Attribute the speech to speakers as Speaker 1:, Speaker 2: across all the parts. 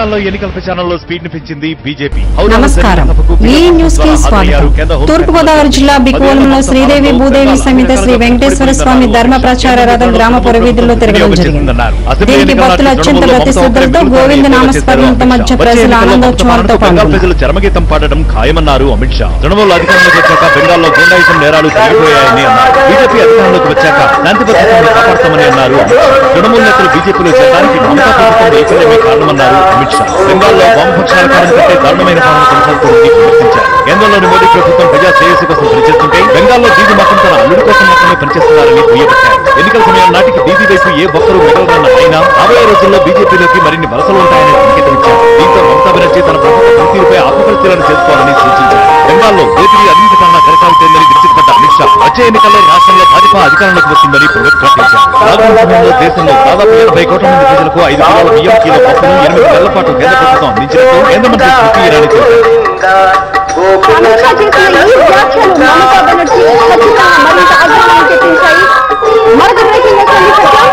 Speaker 1: తెలంగాణలో ఎన్నికల ప్రచారంలో స్పీడ్ ని పెంచింది బీజేపీ
Speaker 2: నమస్కారం ఈ న్యూస్ కి స్వాగతం తూర్పుగోదావరి జిల్లా బిక్కువలంలో శ్రీదేవి భూదేవి సమేత శ్రీ వెంకటేశ్వర స్వామి ధర్మ ప్రచార రథం గ్రామ పురవీధుల్లో తిరగడం జరిగింది దీనికి భక్తులు అత్యంత భక్తి శ్రద్ధలతో గోవింద నామస్మరణలతో మధ్య ప్రజలు ఆనందోత్సవాలతో పాల్గొన్నారు
Speaker 1: ప్రజలు చరమగీతం పాడడం ఖాయమన్నారు అమిత్ షా తృణమూల్ అధికారంలోకి వచ్చాక బెంగాల్లో గుండాయిజం నేరాలు పెరిగిపోయాయని అన్నారు బీజేపీ అధికారంలోకి వచ్చాక శాంతి భద్రతను కాపాడతామని అన్నారు అమిత్ షా. తృణమూల్ నేతలు బీజేపీలో చేరడానికి మమతా ప్రభుత్వం వైఫల్యమే కారణమన్నారు అమిత్ షా బెంగాల్లో వామపక్షాల కాలం కంటే దారుణమైన పాలన కొనసాగుతోందని విమర్శించారు కేంద్రంలోని మోదీ ప్రభుత్వం ప్రజా శ్రేయస్సు కోసం పనిచేస్తుంటే బెంగాల్లో దీది మాత్రం తన అల్లుడి కోసం మాత్రమే పనిచేస్తున్నారని దుయ్యబట్టారు ఎన్నికల సమయం నాటికి దీది వైపు ఏ ఒక్కరూ మిగలరన్న ఆయన రాబోయే రోజుల్లో బీజేపీలోకి మరిన్ని వలసలు ఉంటాయని సంకేతం ఇచ్చారు దీంతో మమతా బెనర్జీ తన ప్రభుత్వ పనితీరుపై ఆత్మపరిశీలన చేసుకోవాలని సూచించారు బెంగాల్లో ఏపీ అవినీతి పాలన కొనసాగుతోందని విరుచుకుపడ్డ అమిత్ షా వచ్చే ఎన్నికల్లో రాష్ట్రంలో భాజపా అధికారంలోకి వస్తుందని పునరుద్ఘాటించారు లాక్డౌన్ సమయంలో దేశంలో దాదాపు ఎనభై కోట్ల మంది ప్రజలకు ఐదు కిలోల బియ్యం కిలో పప్పును ఎనిమిది నెలల పాటు కేంద్ర ప్రభుత్వం అందించినట్టు కేంద్ర మంత్రి స్మృతి ఇరానీ తెలిపారు
Speaker 3: అమిత్ షా చేసిన ఈ వ్యాఖ్యలు మమతా బెనర్జీ ఖచ్చితంగా మరింత అగ్రహారం తెప్పించాయి మరొక బ్రేకింగ్ న్యూస్ అండి సత్యం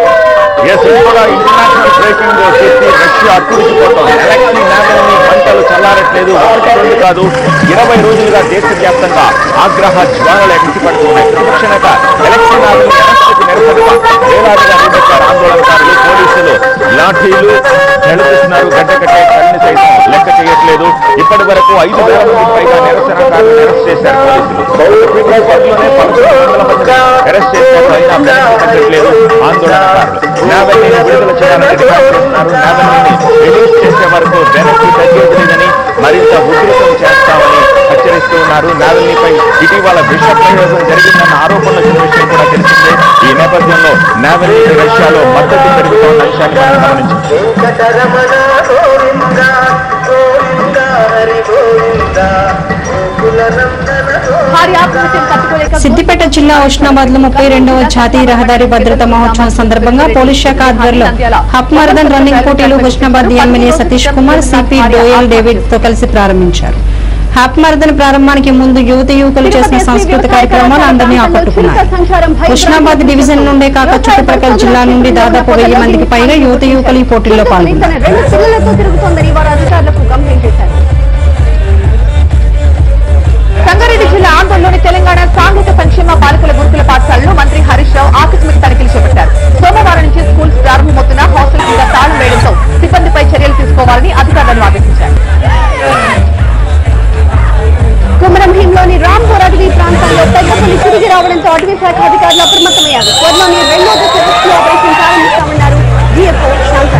Speaker 4: ఎస్ కూడా ఇంటర్నేషనల్ బ్రేకింగ్ చెప్పి రష్యా అట్టుడికిపోతోంది ఎలక్షన్ నాగరిని మంటలు చల్లారట్లేదు ఒకటి రెండు కాదు ఇరవై రోజులుగా దేశవ్యాప్తంగా ఆగ్రహ జ్వాలలు ఎగిసిపడుతున్నాయి ప్రతిపక్షనేత ఎలక్షన్ నాగరిని అరెస్టుకు నిరసనగా వేలాదిగా నిలబెట్టారు ఆందోళనకారులు పోలీసులు లాఠీలు చెడుతున్నారు గడ్డ కట్టే కళ్ళని సైతం లెక్క చేయట్లేదు ఇప్పటి వరకు ఐదు వేల మందికి పైగా నిరసనకారులను అరెస్ట్ చేశారు పోలీసులు పీపుల్స్ పార్టీలోనే పదకొండు వందల మంది అరెస్ట్ చేశారు అయినా వెనక్కి తగ్గట్లేదు ఆందోళనకారులు నావెల్ని విడుదల చేయాలని డిమాండ్ చేస్తున్నారు నావెల్ని రిలీజ్ చేసే వరకు వెనక్కి తగ్గేది లేదని మరింత ఉధృతం చేస్తామని హెచ్చరిస్తూ ఉన్నారు నావెల్నిపై ఇటీవల విష ప్రయోగం జరిగిందన్న ఆరోపణలు వచ్చిన విషయం కూడా తెలిసిందే ఈ నేపథ్యంలో నావెల్ని రష్యాలో మద్దతు పెరుగుతోన్న విషయాన్ని మనం గమనించాం
Speaker 5: వెంకటరమణ గోవింద గోవింద హరి గోవింద గోకులనందన
Speaker 3: భారీ ఆత్మహత్యను తట్టుకోలేక
Speaker 2: సిద్దిపేట జిల్లా ఉష్ణాబాద్ లో ముప్పై రెండవ జాతీయ రహదారి భద్రతా మహోత్సవం సందర్భంగా పోలీస్ శాఖ ఆధ్వర్యంలో హప్ మరదన్ రన్నింగ్ పోటీలు హుస్నాబాద్ ఎమ్మెల్యే సతీష్ కుమార్ సిపి డోయల్ డేవిడ్ తో కలిసి ప్రారంభించారు హ్యాప్ మరదన్ ప్రారంభానికి ముందు యువత యువకులు చేసిన సాంస్కృతిక కార్యక్రమాలు అందరినీ ఆకట్టుకున్నాయి హుస్నాబాద్ డివిజన్ నుండే కాక చుట్టుప్రక్కల జిల్లా నుండి దాదాపు వెయ్యి మందికి పైగా యువత యువకులు ఈ పోటీల్లో
Speaker 3: తన
Speaker 2: పాల్గొన్నారు
Speaker 3: రెండు పిల్లలతో తిరుగుతోందని వారు అధికారులకు కంప్లైంట్ చేశారు సంగారెడ్డి జిల్లా ఆందోళనలోని తెలంగాణ సాంఘిక సంక్షేమ బాలికల గురుకుల పాఠశాలలో మంత్రి హరీష్ రావు ఆకస్మిక తనిఖీలు చేపట్టారు సోమవారం నుంచి స్కూల్స్ ప్రారంభమవుతున్న హాస్టల్ కింద తాళం వేయడంతో సిబ్బందిపై చర్యలు తీసుకోవాలని అధికారులను ఆదేశించారు కుమరం భీంలోని రాంపూర్ అటవీ ప్రాంతంలో పెద్దపల్లి తిరిగి రావడంతో అటవీ శాఖ అధికారులు అప్రమత్తమయ్యారు త్వరలోని రెండో దశ రెస్క్యూ ఆపరేషన్ ప్రారంభిస్తామన్నారు డిఎఫ్ఓ శాంతన్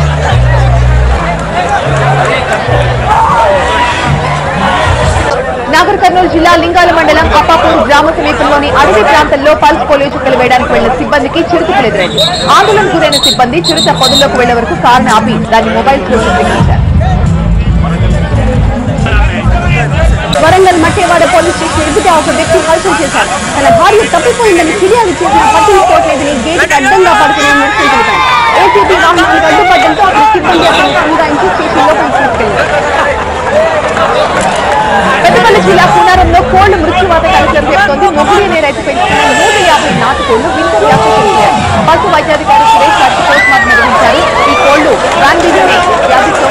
Speaker 3: నాగర్ కర్నూలు జిల్లా లింగాల మండలం అప్పాపూర్ గ్రామ సమీపంలోని అడవి ప్రాంతంలో పల్స్ పోలియో చుక్కలు వేయడానికి వెళ్లిన సిబ్బందికి చిరుతపులు ఎదురైంది ఆందోళన గురైన సిబ్బంది చిరుత పొదల్లోకి వెళ్లే వరకు కారును ఆపి దాని మొబైల్ ఫోన్ చిత్రీకరించారు వరంగల్ మట్టేవాడ పోలీస్ స్టేషన్ ఎదుట ఒక వ్యక్తి హల్చల్ చేశారు తన భార్య తప్పిపోయిందని ఫిర్యాదు చేసిన పట్టించుకోవట్లేదని గేటుకు అడ్డంగా పడుకుని నిరసన తెలిపారు ఏసీపీ వాహనానికి అడ్డుపడడంతో అక్కడ సిబ్బంది అక్కడ అంగాయించి స్టేషన్ లోపలికి తీసుకెళ్లారు పెద్దపల్లి జిల్లా కున్నారంలో కోళ్లు మృత్యువాత కార్యక్రమం చేస్తోంది మొగులి అనే రైతు పెంచుకున్న నూట యాభై నాటుకోళ్లు వింత వ్యాప్తి చెందారు పశు వైద్యాధికారి సురేష్ వారికి పోస్ట్ మార్టం నిర్వహించారు ఈ కోళ్లు గాంధీలోనే వ్యాధితో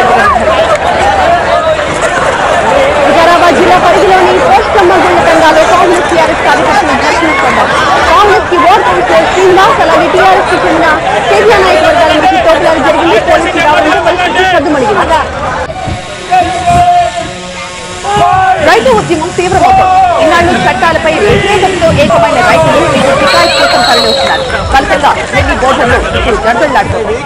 Speaker 3: వికారాబాద్ జిల్లా పరిధిలోని పోస్టమ్మగూడ తండాలో కాంగ్రెస్ టీఆర్ఎస్ కార్యకర్తలు ఘర్షణ పడ్డారు కాంగ్రెస్ కి ఓట్ కౌన్సిలర్ శ్రీనివాస్ అలాగే టీఆర్ఎస్ కి చెందిన కేసీఆర్ నాయక్ వర్గాల మధ్య తోపులాట జరిగింది పోలీసులు రావడంతో పరిస్థితి సద్దుమణిగింది రైతు ఉద్యమం తీవ్రమవుతోంది ఇన్నాళ్లు చట్టాలపై వ్యతిరేకతతో ఏకమైన రైతులు ఇప్పుడు టికాయి కోసం తరలివస్తున్నారు ఫలితంగా వెళ్లి బోర్డుల్లో ఇప్పుడు గంటలాడుతోంది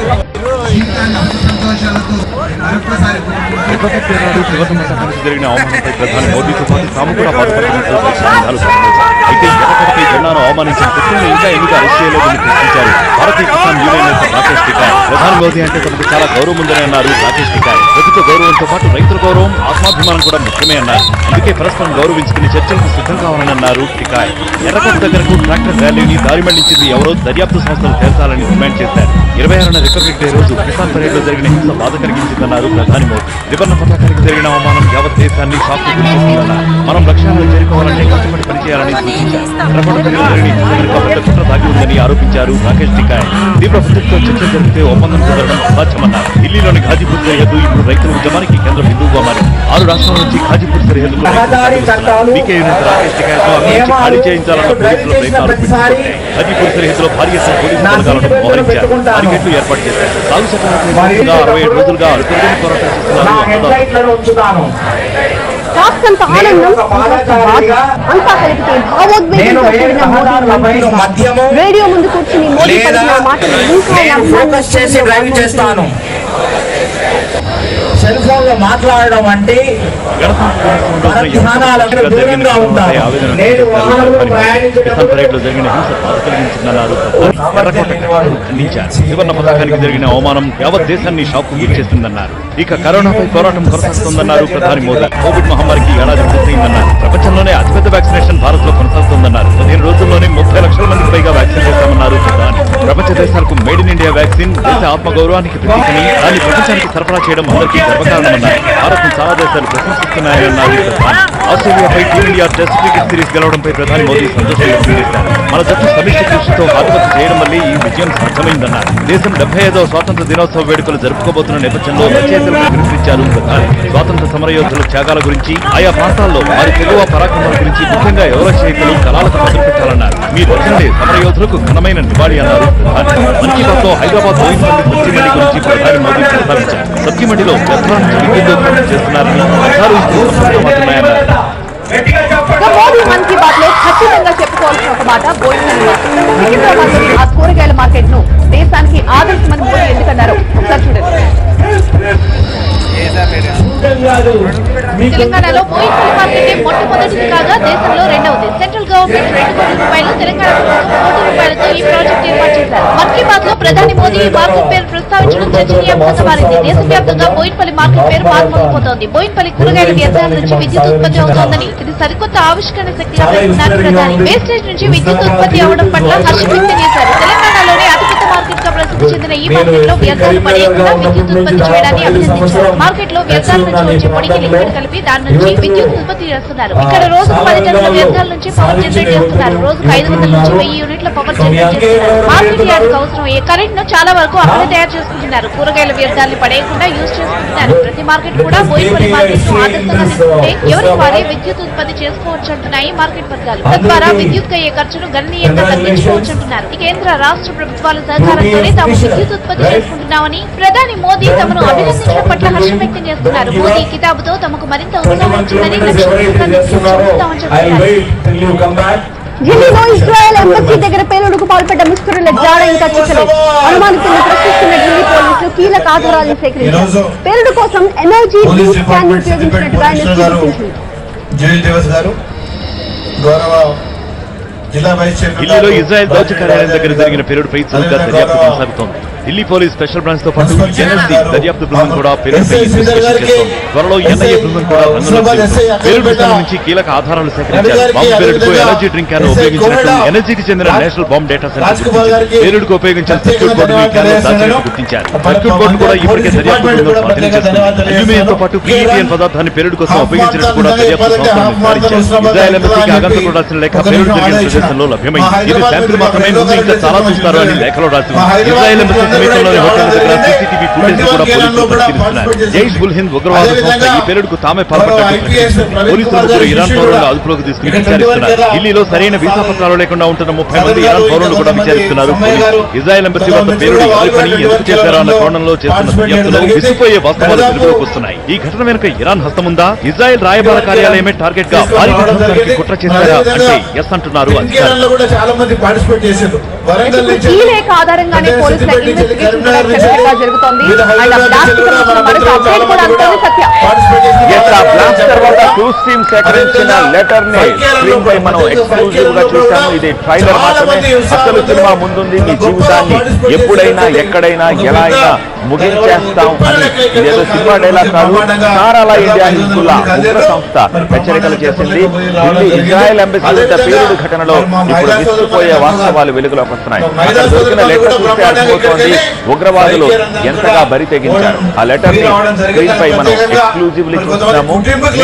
Speaker 1: రిపబ్లిక్ డే నాడు శివసమ సభకు జరిగిన అవమానంపై ప్రధాని మోదీతో పాటు తాము కూడా బాధపడుతున్నట్లు సంఘాలు ప్రకటించారు అయితే ఎక్కడికై జెండాను అవమానించిన వ్యక్తులను ఇంకా ఎందుకు అరెస్ట్ చేయలేదని ప్రశ్నించారు భారతీయ కిసాన్ యూనియన్ నేత రాకేష్ టికాయ్ ప్రధాని మోదీ అంటే తమకు చాలా గౌరవం ఉందని అన్నారు రాకేష్ టికాయ్ ప్రభుత్వ గౌరవంతో పాటు రైతుల గౌరవం ఆత్మాభిమానం కూడా ముఖ్యమే అన్నారు అందుకే పరస్పరం గౌరవించుకుని చర్చలకు సిద్ధం కావాలని అన్నారు టికాయ్ ఎర్రకోట దగ్గరకు ట్రాక్టర్ ర్యాలీని దారి మళ్లించింది ఎవరో దర్యాప్తు సంస్థలు తేల్చాలని డిమాండ్ చేశారు ఇరవై ఆరున రిపబ్లిక్ డే రోజు కిసాన్ పరేడ్ లో జరిగిన హింస బాధ కలిగించిందన్నారు ప్రధాని మోదీ త్రివర్ణ పతాకానికి జరిగిన అవమానం యావత్ దేశాన్ని షాక్ గురిచేసిందన్నారు మనం లక్ష్యాలను చేరుకోవాలంటే కష్టపడి పనిచేయాలని సూచించారు ఆరోపించారు ఎర్రగొండ జరిగిన అమెరికా పెద్ద కుట్ర దాగి ఉందని ఆరోపించారు రాకేష్ టికాయ్ తీవ్ర ప్రతితో చర్చ జరిగితే ఒప్పందం కుదరడం అసాధ్యమన్నారు ఢిల్లీలోని ఘాజీపూర్ సరిహద్దు ఇప్పుడు రైతుల ఉద్యమానికి కేంద్ర బిందువుగా మారింది ఆరు రాష్ట్రాల నుంచి ఘాజీపూర్ సరిహద్దులో బీకే యూనిట్ రాకేష్ టికాయ్తో అక్కడి నుంచి ఖాళీ చేయించాలన్న పోలీసుల ప్రయత్నాలు పెట్టుకుంటున్నాయి. ఘాజీపూర్ సరిహద్దులో భారీ ఎత్తున పోలీసు బలగాలను మోహరించారు బారికేట్లు ఏర్పాటు చేశారు సాగు చట్టాలకు అరవై ఏడు రోజులుగా అడుగుతున్న పోరాటం చేస్తున్నారు అన్నదాతలు.
Speaker 3: కాస్తంత ఆనందం కాస్త బాధ అంతా కలిపితే భావోద్వేగంతో కూడిన మోదీ
Speaker 6: మద్యము
Speaker 3: రేడియో ముందు కూర్చుని మోదీ
Speaker 6: లేదా
Speaker 3: పలికిన మాటలు ఇంకా
Speaker 6: నేను ఫోకస్ చేసి డ్రైవింగ్ చేస్తాను సెల్ ఫోన్ లో మాట్లాడడం అంటే పరధ్యానాలకు దూరంగా ఉంటాను నేను వాహనంలో ప్రయాణించేటప్పుడు
Speaker 1: పరేడ్ లో జరిగిన హింస బాధ కలిగించిందన్నారు ఎర్రకోట ఖండించారు సువర్ణ పథకానికి జరిగిన అవమానం యావత్ దేశాన్ని షాక్ గురి చేసిందన్నారు ఇక కరోనాపై పోరాటం కొనసాగుతోందన్నారు ప్రధాని మోదీ కోవిడ్ మహమ్మారికి ఏడాది పూర్తయిందన్నారు ప్రపంచంలోనే అతిపెద్ద వ్యాక్సినేషన్ భారత్ లో కొనసాగుతోందన్నారు పదిహేను రోజుల్లోనే ముప్పై లక్షల మందికి పైగా వ్యాక్సిన్ చేశామన్నారు ప్రధాని ప్రపంచ దేశాలకు మేడ్ ఇన్ ఇండియా వ్యాక్సిన్ దేశ ఆత్మగౌరవానికి ప్రతీకని దాన్ని ప్రపంచానికి సరఫరా చేయడం అందరికీ గర్వకారణమన్నారు భారత్ చాలా దేశాలు ప్రశంసిస్తున్నాయన్నారు ప్రధాని ఆస్ట్రేలియాపై టీమిండియా టెస్ట్ క్రికెట్ సిరీస్ గెలవడంపై ప్రధాని మోదీ సంతోషం వ్యక్తం చేశారు మన జట్టు సమిష్టి కృషితో హార్డ్వర్క్ చేయడం వల్లే ఈ విజయం సాధ్యమైందన్నారు దేశం డెబ్బై ఐదవ స్వాతంత్ర దినోత్సవ వేడుకలు జరుపుకోబోతున్న నేపథ్యంలో రచయితలకు పిలుపునిచ్చారు ప్రధాని స్వాతంత్ర సమరయోధుల త్యాగాల గురించి ఆయా ప్రాంతాల్లో వారి తెగువ పరాక్రమాల గురించి ముఖ్యంగా యువ రచయితలు కళాలకు మొదలుపెట్టాలన్నారు మీ రచనలే సమరయోధులకు ఘనమైన నివాళి అన్నారు ప్రధాని మన్ కీ బాత్ లో హైదరాబాద్ బోయినపల్లి సబ్సిమండి గురించి ప్రధాని మోదీ ప్రస్తావించారు సబ్సిమండిలో వ్యర్థాల నుంచి విద్యుత్ ఉత్పత్తి చేస్తున్నారని వ్యర్థాలు ఇప్పుడు సమర్థమవుతున్నాయన్నారు
Speaker 3: ఇక మోదీ మన్ కీ బాత్ లో ఖచ్చితంగా చెప్పుకోవాల్సిన ఒక మాట బోయినపల్లి సికింద్రాబాద్ లోని ఆ కూరగాయల మార్కెట్ ను దేశానికి ఆదర్శమని మోదీ ఎందుకన్నారు ఒకసారి చూడండి
Speaker 7: తెలంగాణలో బోయినపల్లి మార్కెట్ మొట్టమొదటిది కాగా దేశంలో రెండవది సెంట్రల్ గవర్నమెంట్ రెండు కోట్ల రూపాయలు తెలంగాణ ప్రభుత్వం కోటి రూపాయలతో ఈ ప్రాజెక్ట్ ఏర్పాటు చేశారు మన్ కీ బాత్ లో ప్రధాని మోదీ ఈ మార్కెట్ పేరు ప్రస్తావించడం చర్చనీయాంశంగా మారింది దేశవ్యాప్తంగా బోయినపల్లి మార్కెట్ పేరు మార్మోగిపోతోంది బోయినపల్లి కూరగాయల వ్యర్థాల నుంచి విద్యుత్ ఉత్పత్తి అవుతోందని ఇది సరికొత్త ఆవిష్కరణ శక్తిగా పేర్కొన్నారు ప్రధాని వేస్టేజ్ నుంచి విద్యుత్ ఉత్పత్తి అవడం పట్ల హర్షం వ్యక్తం చేశారు తెలంగాణలోనే అతిపెద్ద మార్కెట్ గా ప్రసిద్ధి చెందిన ఈ మార్కెట్ లో వ్యర్థాలు పడేయకుండా విద్యుత్ ఉత్పత్తి చేయడాన్ని అభినందించారు మార్కెట్ లో వ్యర్థాల నుంచి వచ్చే పొడికి లిక్విడ్ కలిపి దాని నుంచి విద్యుత్ ఉత్పత్తి చేస్తున్నారు ఇక్కడ రోజుకు పది టన్నుల వ్యర్థాల నుంచి పవర్ జనరేట్ చేస్తున్నారు రోజుకు ఐదు వందల నుంచి వెయ్యి యూనిట్ల పవర్ జనరేట్ చేస్తున్నారు మార్కెట్ యార్డ్కి అవసరం అయ్యే కరెంట్ ను చాలా వరకు అక్కడే తయారు చేసుకుంటున్నారు కూరగాయల వ్యర్థాలని పడేయకుండా యూజ్ చేసుకుంటున్నారు ప్రతి మార్కెట్ కూడా బోయినపల్లి మార్కెట్ ను ఆదర్శంగా తీసుకుంటే ఎవరికి వారే విద్యుత్ ఉత్పత్తి చేసుకోవచ్చు అంటున్నాయి మార్కెట్ వర్గాలు తద్వారా విద్యుత్ అయ్యే ఖర్చును గణనీయంగా తగ్గించుకోవచ్చు అంటున్నారు ఈ కేంద్ర రాష్ట్ర ప్రభుత్వాల సహకారంతోనే తాము విద్యుత్ ఉత్పత్తి చేసుకుంటున్నామని ప్రధాని మోదీ తమను అభినందించడం పట్ల హర్షం వ్యక్తం చేస్తున్నారు మోదీ కితాబుతో తమకు మరింత ఉత్సాహం వచ్చిందని లక్ష్యం చూపిస్తామని చెప్తున్నారు
Speaker 3: ఢిల్లీలో ఇజ్రాయెల్ ఎంబసీ దగ్గర పేలుడుకు పాల్పడ్డ ముష్కరుల జాడ ఇంకా చిక్కలేదు అనుమానితులను ప్రశ్నిస్తున్న ఢిల్లీ పోలీసులు కీలక ఆధారాలను సేకరించారు పేలుడు కోసం energy
Speaker 8: police
Speaker 3: scan
Speaker 8: department Siddipet
Speaker 3: ఉపయోగించినట్టుగా
Speaker 8: కమిషనర్ గారు
Speaker 3: చూపించింది
Speaker 8: జేఎల్ దేవస్ గారు గౌరవ జిల్లా వైస్ చైర్మన్
Speaker 1: ఢిల్లీలో
Speaker 8: గారు,
Speaker 1: ఇజ్రాయెల్ దౌత్య కార్యాలయం దగ్గర జరిగిన పేలుడుపై చురుగ్గా
Speaker 8: అదేవిధంగా
Speaker 1: దర్యాప్తు
Speaker 8: గౌరవ
Speaker 1: కొనసాగుతోంది ఢిల్లీ పోలీస్ స్పెషల్ బ్రాంచ్ తో పాటు
Speaker 8: మున్సిపల్ చైర్మన్
Speaker 1: ఎన్ఎస్సీ
Speaker 8: గారు,
Speaker 1: దర్యాప్తు బృందం కూడా
Speaker 8: ఎస్ఐ
Speaker 1: పేలుడుపై
Speaker 8: శ్రీధర్
Speaker 1: ఇన్వెస్టిగేషన్
Speaker 8: గారికి,
Speaker 1: చేస్తోంది త్వరలో ఎన్ఐఏ బృందం కూడా రంగంలోకి
Speaker 8: మున్సిపల్ ఎస్ఐ
Speaker 1: దిగుతుంది. పేలుడు
Speaker 8: అఖిలపేట
Speaker 1: స్థలం నుంచి కీలక ఆధారాలు సేకరించారు
Speaker 8: గారికి,
Speaker 1: బాంబు పేలుడుకు
Speaker 8: అదేవిధంగా
Speaker 1: ఎనర్జీ డ్రింక్ అని
Speaker 8: ఎస్ఐ
Speaker 1: ఉపయోగించినట్టు
Speaker 8: కోరడా,
Speaker 1: ఎనర్జీకి చెందిన
Speaker 8: Raj-
Speaker 1: national bomb data centre
Speaker 8: Raj Kumar
Speaker 1: గుర్తించింది.
Speaker 8: గారికి
Speaker 1: పేలుడుకు ఉపయోగించిన
Speaker 8: ప్రత్యేక
Speaker 1: సర్క్యూట్ బోర్డు
Speaker 8: ధన్యవాదాలు
Speaker 1: దాచినట్టు
Speaker 8: తెలియజేస్తున్నాను.
Speaker 1: గుర్తించారు
Speaker 8: మరి
Speaker 1: సర్క్యూట్ బోర్డు కూడా
Speaker 8: పోలీస్
Speaker 1: ఇప్పటికే దర్యాప్తు
Speaker 8: డిపార్ట్మెంట్
Speaker 1: బృందం
Speaker 8: కూడా
Speaker 1: స్వాధీనం
Speaker 8: ప్రత్యేక
Speaker 1: చేసుకుంది
Speaker 8: ధన్యవాదాలు
Speaker 1: అల్యూమినియం తో పాటు
Speaker 8: తెలియజేస్తున్నాను.
Speaker 1: పీఈపీఎన్ పదార్థాన్ని పేలుడు కోసం
Speaker 8: హాఫ్
Speaker 1: ఉపయోగించినట్టు కూడా
Speaker 8: మాట్లాడుతుండగా
Speaker 1: దర్యాప్తు
Speaker 8: ఇప్పటికే
Speaker 1: సంస్థలు
Speaker 8: హాఫ్ మాట్లాడుతున్న
Speaker 1: నిర్ధారించారు
Speaker 8: ఉస్మాబాద్
Speaker 1: ఇజ్రాయెల్
Speaker 8: రైతులు
Speaker 1: ఎంబసీకి
Speaker 8: అని
Speaker 1: ఆగంతు
Speaker 8: చెప్పి
Speaker 1: కొడాల్సిన లేఖ
Speaker 8: ఒక
Speaker 1: పేలుడు
Speaker 8: నిమిషం
Speaker 1: జరిగిన
Speaker 8: ఆలోచించిన.
Speaker 1: ప్రదేశంలో లభ్యమైంది
Speaker 8: మా
Speaker 1: ఇది
Speaker 8: హైదరాబాద్
Speaker 1: శాంపుల్ మాత్రమే
Speaker 8: లో
Speaker 1: ముందు ఇంకా చాలా
Speaker 8: కలిసి
Speaker 1: చూస్తారు అని
Speaker 8: చూడండి.
Speaker 1: లేఖలో రాసి
Speaker 8: మా
Speaker 1: ఉంది
Speaker 8: హైదరాబాద్
Speaker 1: ఇజ్రాయెల్ ఎంబసీ
Speaker 8: లో
Speaker 1: సమీపంలోని
Speaker 8: ఎవరైతే
Speaker 1: హోటల్ దగ్గర
Speaker 8: ఎవరైతే
Speaker 1: సీసీటీవీ ఫుటేజ్ కూడా
Speaker 8: ప్రతి
Speaker 1: పోలీసులు
Speaker 8: ఒక్క
Speaker 1: పరిశీలిస్తున్నారు
Speaker 8: పార్టిసిపేట్
Speaker 1: జైష్ ఉల్ హింద్ ఉగ్రవాద సంస్థ
Speaker 8: అదేవిధంగా
Speaker 1: ఈ పేలుడుకు తామే పాల్పడ్డట్టు
Speaker 8: మరో IPS
Speaker 1: ప్రకటించింది.
Speaker 8: ప్రవీణ్
Speaker 1: పోలీసులు
Speaker 8: కుమార్
Speaker 1: ముగ్గురు
Speaker 8: గారి
Speaker 1: ఇరాన్
Speaker 8: శిష్యుడు
Speaker 1: పౌరులను
Speaker 8: కూడా
Speaker 1: అదుపులోకి తీసుకుని
Speaker 8: ఇక్కడ
Speaker 1: విచారిస్తున్నారు
Speaker 8: చండీగఢ్
Speaker 1: ఢిల్లీలో సరైన వీసా పత్రాలు లేకుండా ఉంటున్న ముప్పై మంది ఇరాన్ పౌరులు కూడా విచారిస్తున్నారు పోలీసులు. ఇజ్రాయెల్ ఎంబసీ వద్ద పేలుడు ఎవరి పని ఎందుకు చేశారో అన్న కోణంలో చేస్తున్న దర్యాప్తులో విసిపోయే వాస్తవాలు వెలుగులోకి వస్తున్నాయి ఈ ఘటన వెనుక ఇరాన్ హస్తముందా ఇజ్రాయెల్ రాయబార కార్యాలయమే టార్గెట్ గా భారీ విధ్వంసానికి కుట్ర చేశారా అంటే ఎస్ అంటున్నారు అధికారులు
Speaker 8: ఇంకేరళలో కూడా చాలా మంది పార్టిసిపేట్ చేశారు వరంగల్ నుంచి
Speaker 3: ఈ లేఖ ఆధారంగానే
Speaker 8: అంటే
Speaker 3: పోలీసుల
Speaker 8: సిద్దిపేట నుంచి
Speaker 3: ఇన్వెస్టిగేషన్ కూడా
Speaker 8: కరీంనగర్ నుంచి
Speaker 3: చక్కగా జరుగుతోంది
Speaker 8: వివిధ
Speaker 3: అండ్
Speaker 8: హైదరాబాద్
Speaker 3: బ్లాస్ట్
Speaker 8: నుంచి
Speaker 3: గురించి మరొక
Speaker 8: చాలా
Speaker 3: అప్డేట్ కూడా
Speaker 8: మంది
Speaker 3: అందుతోంది సత్య
Speaker 8: పార్టిసిపేట్ చేసిన
Speaker 4: ఎస్ ఆ బ్లాస్ట్ తర్వాత
Speaker 8: చెప్పండి.
Speaker 4: క్రూజ్ టీమ్ సేకరించిన లెటర్ ని స్క్రీన్ పై మనం ఎక్స్క్లూజివ్ గా చూసాము ఇది ట్రైలర్ మాత్రమే అసలు సినిమా ముందుంది మీ జీవితాన్ని ఎప్పుడైనా ఎక్కడైనా ఎలా అయినా ముగించేస్తాం అని ఇదేదో సినిమా డైలాగ్ కాదు నారాలా ఇండియా హిజ్బుల్లా ఉగ్ర సంస్థ హెచ్చరికలు చేసింది ఢిల్లీ ఇజ్రాయెల్ ఎంబసీ వద్ద పేలుడు ఘటనలో ఇప్పుడు విసిపోయే వాస్తవాలు వెలుగులోకి వస్తున్నాయి అక్కడ దొరికిన లెటర్ చూస్తే అర్థమవుతోంది ఉగ్రవాదులు ఎంతగా బరి తెగించారు ఆ లెటర్ ని స్క్రీన్ పై మనం ఎక్స్క్లూజివ్లీ చూస్తున్నాము మీరు మా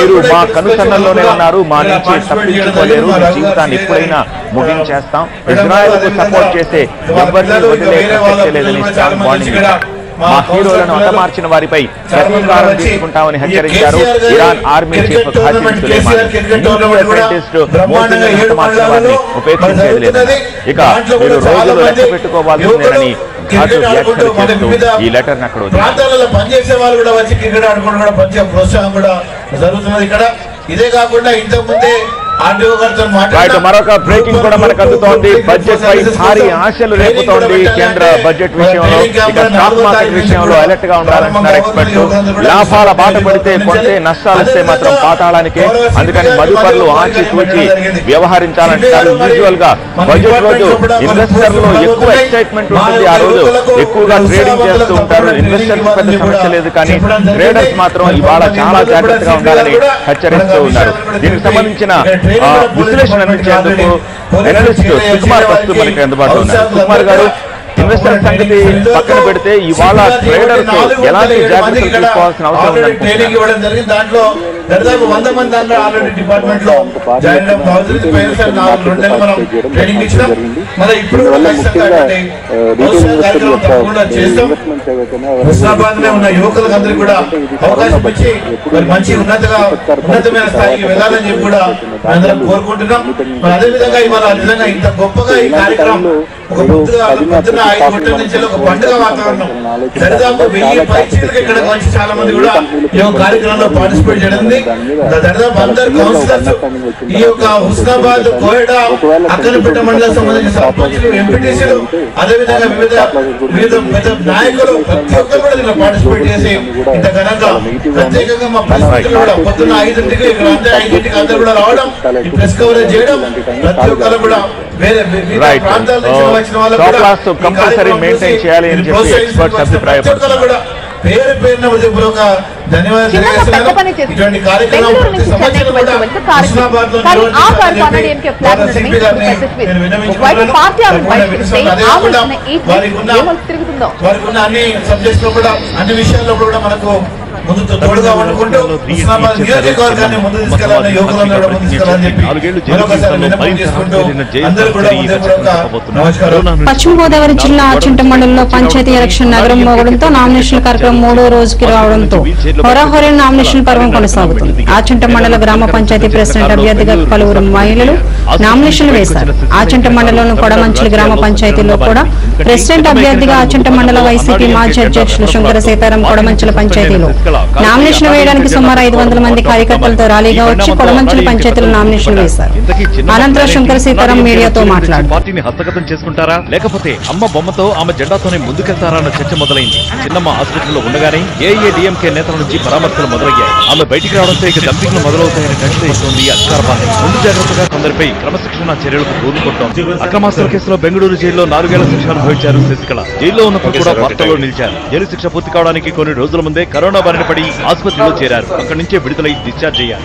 Speaker 4: కనుసన్నల్లోనే ఉన్నారు మా నుంచి తప్పించుకోలేరు మీ జీవితాన్ని ఎప్పుడైనా ముగించేస్తాం ఇజ్రాయెల్ కు సపోర్ట్ చేసే ఎవరిని వదిలే ప్రసక్తే లేదని స్ట్రాంగ్ వార్నింగ్ ఇచ్చారు. మా హీరోలను హతమార్చిన వారిపై ప్రతీకారం తీసుకుంటామని హెచ్చరించారు Iran army chief Qasem Soleimani nuclear scientist మోసంగా హతమార్చిన వారిని ఉపేక్షించేది లేదని ఇక మీరు రోజులు లెక్క పెట్టుకోవాల్సిందేనని ఘాటు వ్యాఖ్యలు చేస్తూ ఈ లెటర్ అక్కడ వదిలారు.
Speaker 8: ప్రాంతాలలో పనిచేసే వాళ్ళు కూడా వచ్చి క్రికెట్ ఆడుకోవడం కూడా మంచిగా ప్రోత్సాహం కూడా జరుగుతున్నది ఇక్కడ ఇదే కాకుండా ఇంతకు ముందే ఆర్డీఓ గారితో
Speaker 4: రైట్
Speaker 8: మాట్లాడాం.
Speaker 4: మరొక బ్రేకింగ్ కూడా మనకు అందుతోంది బడ్జెట్ పై భారీ ఆశలు రేపుతోంది కేంద్ర బడ్జెట్ విషయంలో ఇక స్టాక్ మార్కెట్ విషయంలో అలర్ట్ గా ఉండాలంటున్నారు ఎక్స్పర్ట్లు లాభాల బాట పడితే కొంటే నష్టాలు వస్తే మాత్రం పాతాళానికే అందుకని మదుపర్లు ఆచి తూచి వ్యవహరించాలంటున్నారు యూజువల్ గా బడ్జెట్ రోజు ఇన్వెస్టర్లు ఎక్కువ ఎక్సైట్మెంట్ ఉంటుంది ఆ రోజు ఎక్కువగా ట్రేడింగ్ చేస్తూ ఉంటారు ఇన్వెస్టర్స్ పెద్ద సమస్య లేదు కానీ ట్రేడర్స్ మాత్రం ఇవాళ చాలా జాగ్రత్తగా ఉండాలని హెచ్చరిస్తూ ఉన్నారు దీనికి సంబంధించిన ఆ, విశ్లేషణ అందించేందుకు ఎనలిస్ట్ సుకుమార్ వస్తు మనకి అందుబాటులో ఉన్నారు సుకుమార్ గారు ఇన్వెస్టర్ సంగతి పక్కన పెడితే ఇవాళ ట్రేడర్స్ ఎలాంటి జాగ్రత్తలు తీసుకోవాల్సిన అవసరం
Speaker 8: ట్రైనింగ్
Speaker 4: ఉందనుకుంటున్నారు
Speaker 8: ఇవ్వడం జరిగింది దాంట్లో దాదాపు వంద మంది దాంట్లో ఆల్రెడీ డిపార్ట్మెంట్ లో జాయిన్ అయ్యాం థౌసండ్ పోయినసారి నాలుగు రెండు నెలలు మనం ట్రైనింగ్ ఇచ్చినాం మరి ఇప్పుడు కూడా ఖచ్చితంగా అటువంటి ప్రోత్సాహ కార్యక్రమం తప్పకుండా చేస్తాం హుస్నాబాద్ లో ఉన్న యువకులకు అందరికీ కూడా అవకాశం ఇచ్చి మరి మంచి ఉన్నతగా ఉన్నతమైన స్థాయికి వెళ్ళాలని చెప్పి కూడా అందరం కోరుకుంటున్నాం మరి అదే విధంగా ఇవాళ నిజంగా ఇంత గొప్పగా ఈ కార్యక్రమం ఒక పొద్దుగా పొద్దున ఐదు గంటల నుంచి ఒక పండుగ వాతావరణం దరిదాపు వెయ్యి పైచీలకు ఇక్కడ వచ్చి చాలా మంది కూడా ఈ యొక్క కార్యక్రమంలో పార్టిసిపేట్ చేయడం దరిదాపు అందరు కౌన్సిలర్స్ ఈ యొక్క హుస్నాబాద్ కోయడా అక్కనపేట మండలం సంబంధించిన సర్పంచులు ఎంపీటీసీలు అదేవిధంగా వివిధ వివిధ పెద్ద నాయకులు ప్రతి ఒక్కరు కూడా దీనిలో పార్టిసిపేట్ చేసి ఇంత ఘనంగా ప్రత్యేకంగా మా పరిస్థితులు కూడా పొద్దున్న ఐదింటికి ఇక్కడ అందరూ ఐదింటికి అందరూ కూడా రావడం ఈ ప్రెస్ కవరేజ్ చేయడం ప్రతి ఒక్కరు కూడా వేరే వివిధ
Speaker 4: Right.
Speaker 8: ప్రాంతాల నుంచి
Speaker 4: Oh,
Speaker 8: వచ్చిన వాళ్ళకు
Speaker 4: stop
Speaker 8: కూడా
Speaker 4: loss
Speaker 8: ఈ
Speaker 4: compulsory
Speaker 8: కార్యక్రమం
Speaker 4: maintain
Speaker 8: చూసి
Speaker 4: చేయాలి అని
Speaker 8: దీన్ని
Speaker 4: చెప్పి
Speaker 8: ప్రోత్సహిస్తూ
Speaker 4: experts
Speaker 8: ప్రతి
Speaker 4: అభిప్రాయపడుతున్నారు.
Speaker 8: ఒక్కరు కూడా పేరు పేరున హృదయపూర్వక ధన్యవాదాలు
Speaker 3: చిన్నగా
Speaker 8: తెలియజేస్తున్నాను.
Speaker 3: పెద్ద పని చేస్తుంది.
Speaker 8: ఇటువంటి కార్యక్రమం
Speaker 3: బెంగళూరు
Speaker 8: ప్రతి
Speaker 3: నుంచి
Speaker 8: సంవత్సరం
Speaker 3: చెన్నైకి
Speaker 8: కూడా
Speaker 3: వెళ్తూ వెళ్తూ కార్యక్రమం.
Speaker 8: హుస్నాబాద్లో
Speaker 3: కానీ ఆ
Speaker 8: నిర్వహించాలని
Speaker 3: కారు
Speaker 8: చెప్పి
Speaker 3: పన్నెండుకి ఫ్లాగ్
Speaker 8: వారి
Speaker 3: ఉండడమే
Speaker 8: శిల్పి గారిని
Speaker 3: పెద్ద స్పీడ్.
Speaker 8: నేను విన్నవించుకున్నాను.
Speaker 3: ఒకవైపు పార్టీ ఆమె
Speaker 8: తప్పకుండా
Speaker 3: బయటకు
Speaker 8: వినిపిస్తాను.
Speaker 3: వస్తే
Speaker 8: అదే
Speaker 3: ఆమె
Speaker 8: కాకుండా
Speaker 3: వచ్చిన ఈ
Speaker 8: వారికి ఉన్న
Speaker 3: ఏమో తిరుగుతుందో
Speaker 8: వారికి ఉన్న అన్ని సబ్జెక్ట్స్ లో కూడా అన్ని విషయాల్లో కూడా మనకు ముందు తోడుగా వండుకుంటూ హుస్నాబాద్ నియోజకవర్గాన్ని ముందు తీసుకెళ్లాలని యువకులను కూడా ముందు తీసుకెళ్లాలని చెప్పి మరొకసారి విన్నపం చేసుకుంటూ అందరూ కూడా హృదయపూర్వక నమస్కారం
Speaker 2: పశ్చిమ గోదావరి జిల్లా ఆచంట మండలంలో పంచాయతీ ఎలక్షన్ నగరం మోగడంతో నామినేషన్ కార్యక్రమం మూడో రోజుకి రావడంతో హోరాహోరీ నామినేషన్ పర్వం కొనసాగుతుంది ఆచంట మండల గ్రామ పంచాయతీ ప్రెసిడెంట్ అభ్యర్థిగా పలువురు మహిళలు నామినేషన్లు వేశారు ఆచంట మండలంలోని కొడమంచిలి గ్రామ పంచాయతీలో కూడా ప్రెసిడెంట్ అభ్యర్థిగా ఆచంట మండల వైసీపీ మాజీ అధ్యక్షులు శంకర సీతారాం కొడమంచిల పంచాయతీలో నామినేషన్ వేయడానికి సుమారు ఐదు వందల మంది కార్యకర్తలతో ర్యాలీగా వచ్చి కొడమంచిలి పంచాయతీలో నామినేషన్ వేశారు అనంతరం శంకర సీతారాం మీడియాతో మాట్లాడారు
Speaker 1: పార్టీని హస్తగతం చేసుకుంటారా లేకపోతే అమ్మ బొమ్మతో ఆమె జెండాతోనే ముందుకెళ్తారా అన్న చర్చ మొదలైంది చిన్నమ్మ ఆసుపత్రిలో ఉండగానే ఏఏడిఎంకే నేతల నుంచి పరామర్శలు మొదలయ్యాయి ఆమె బయటికి రావడంతో ఇక దంపింగ్లు మొదలవుతాయని టెన్షన్ ఇస్తోంది అధికార పార్టీ ముందు జాగ్రత్తగా కొందరిపై క్రమశిక్షణ చర్యలకు పూనుకుంటోంది అక్రమాస్తుల కేసులో బెంగళూరు జైల్లో నాలుగేళ్ల శిక్ష అనుభవించారు శశికళ జైల్లో ఉన్నప్పుడు కూడా వార్తల్లో నిలిచారు జైలు శిక్ష పూర్తి కావడానికి కొన్ని రోజుల ముందే కరోనా బారిన పడి ఆసుపత్రిలో చేరారు అక్కడి నుంచే విడుదలై డిశ్చార్జ్ అయ్యారు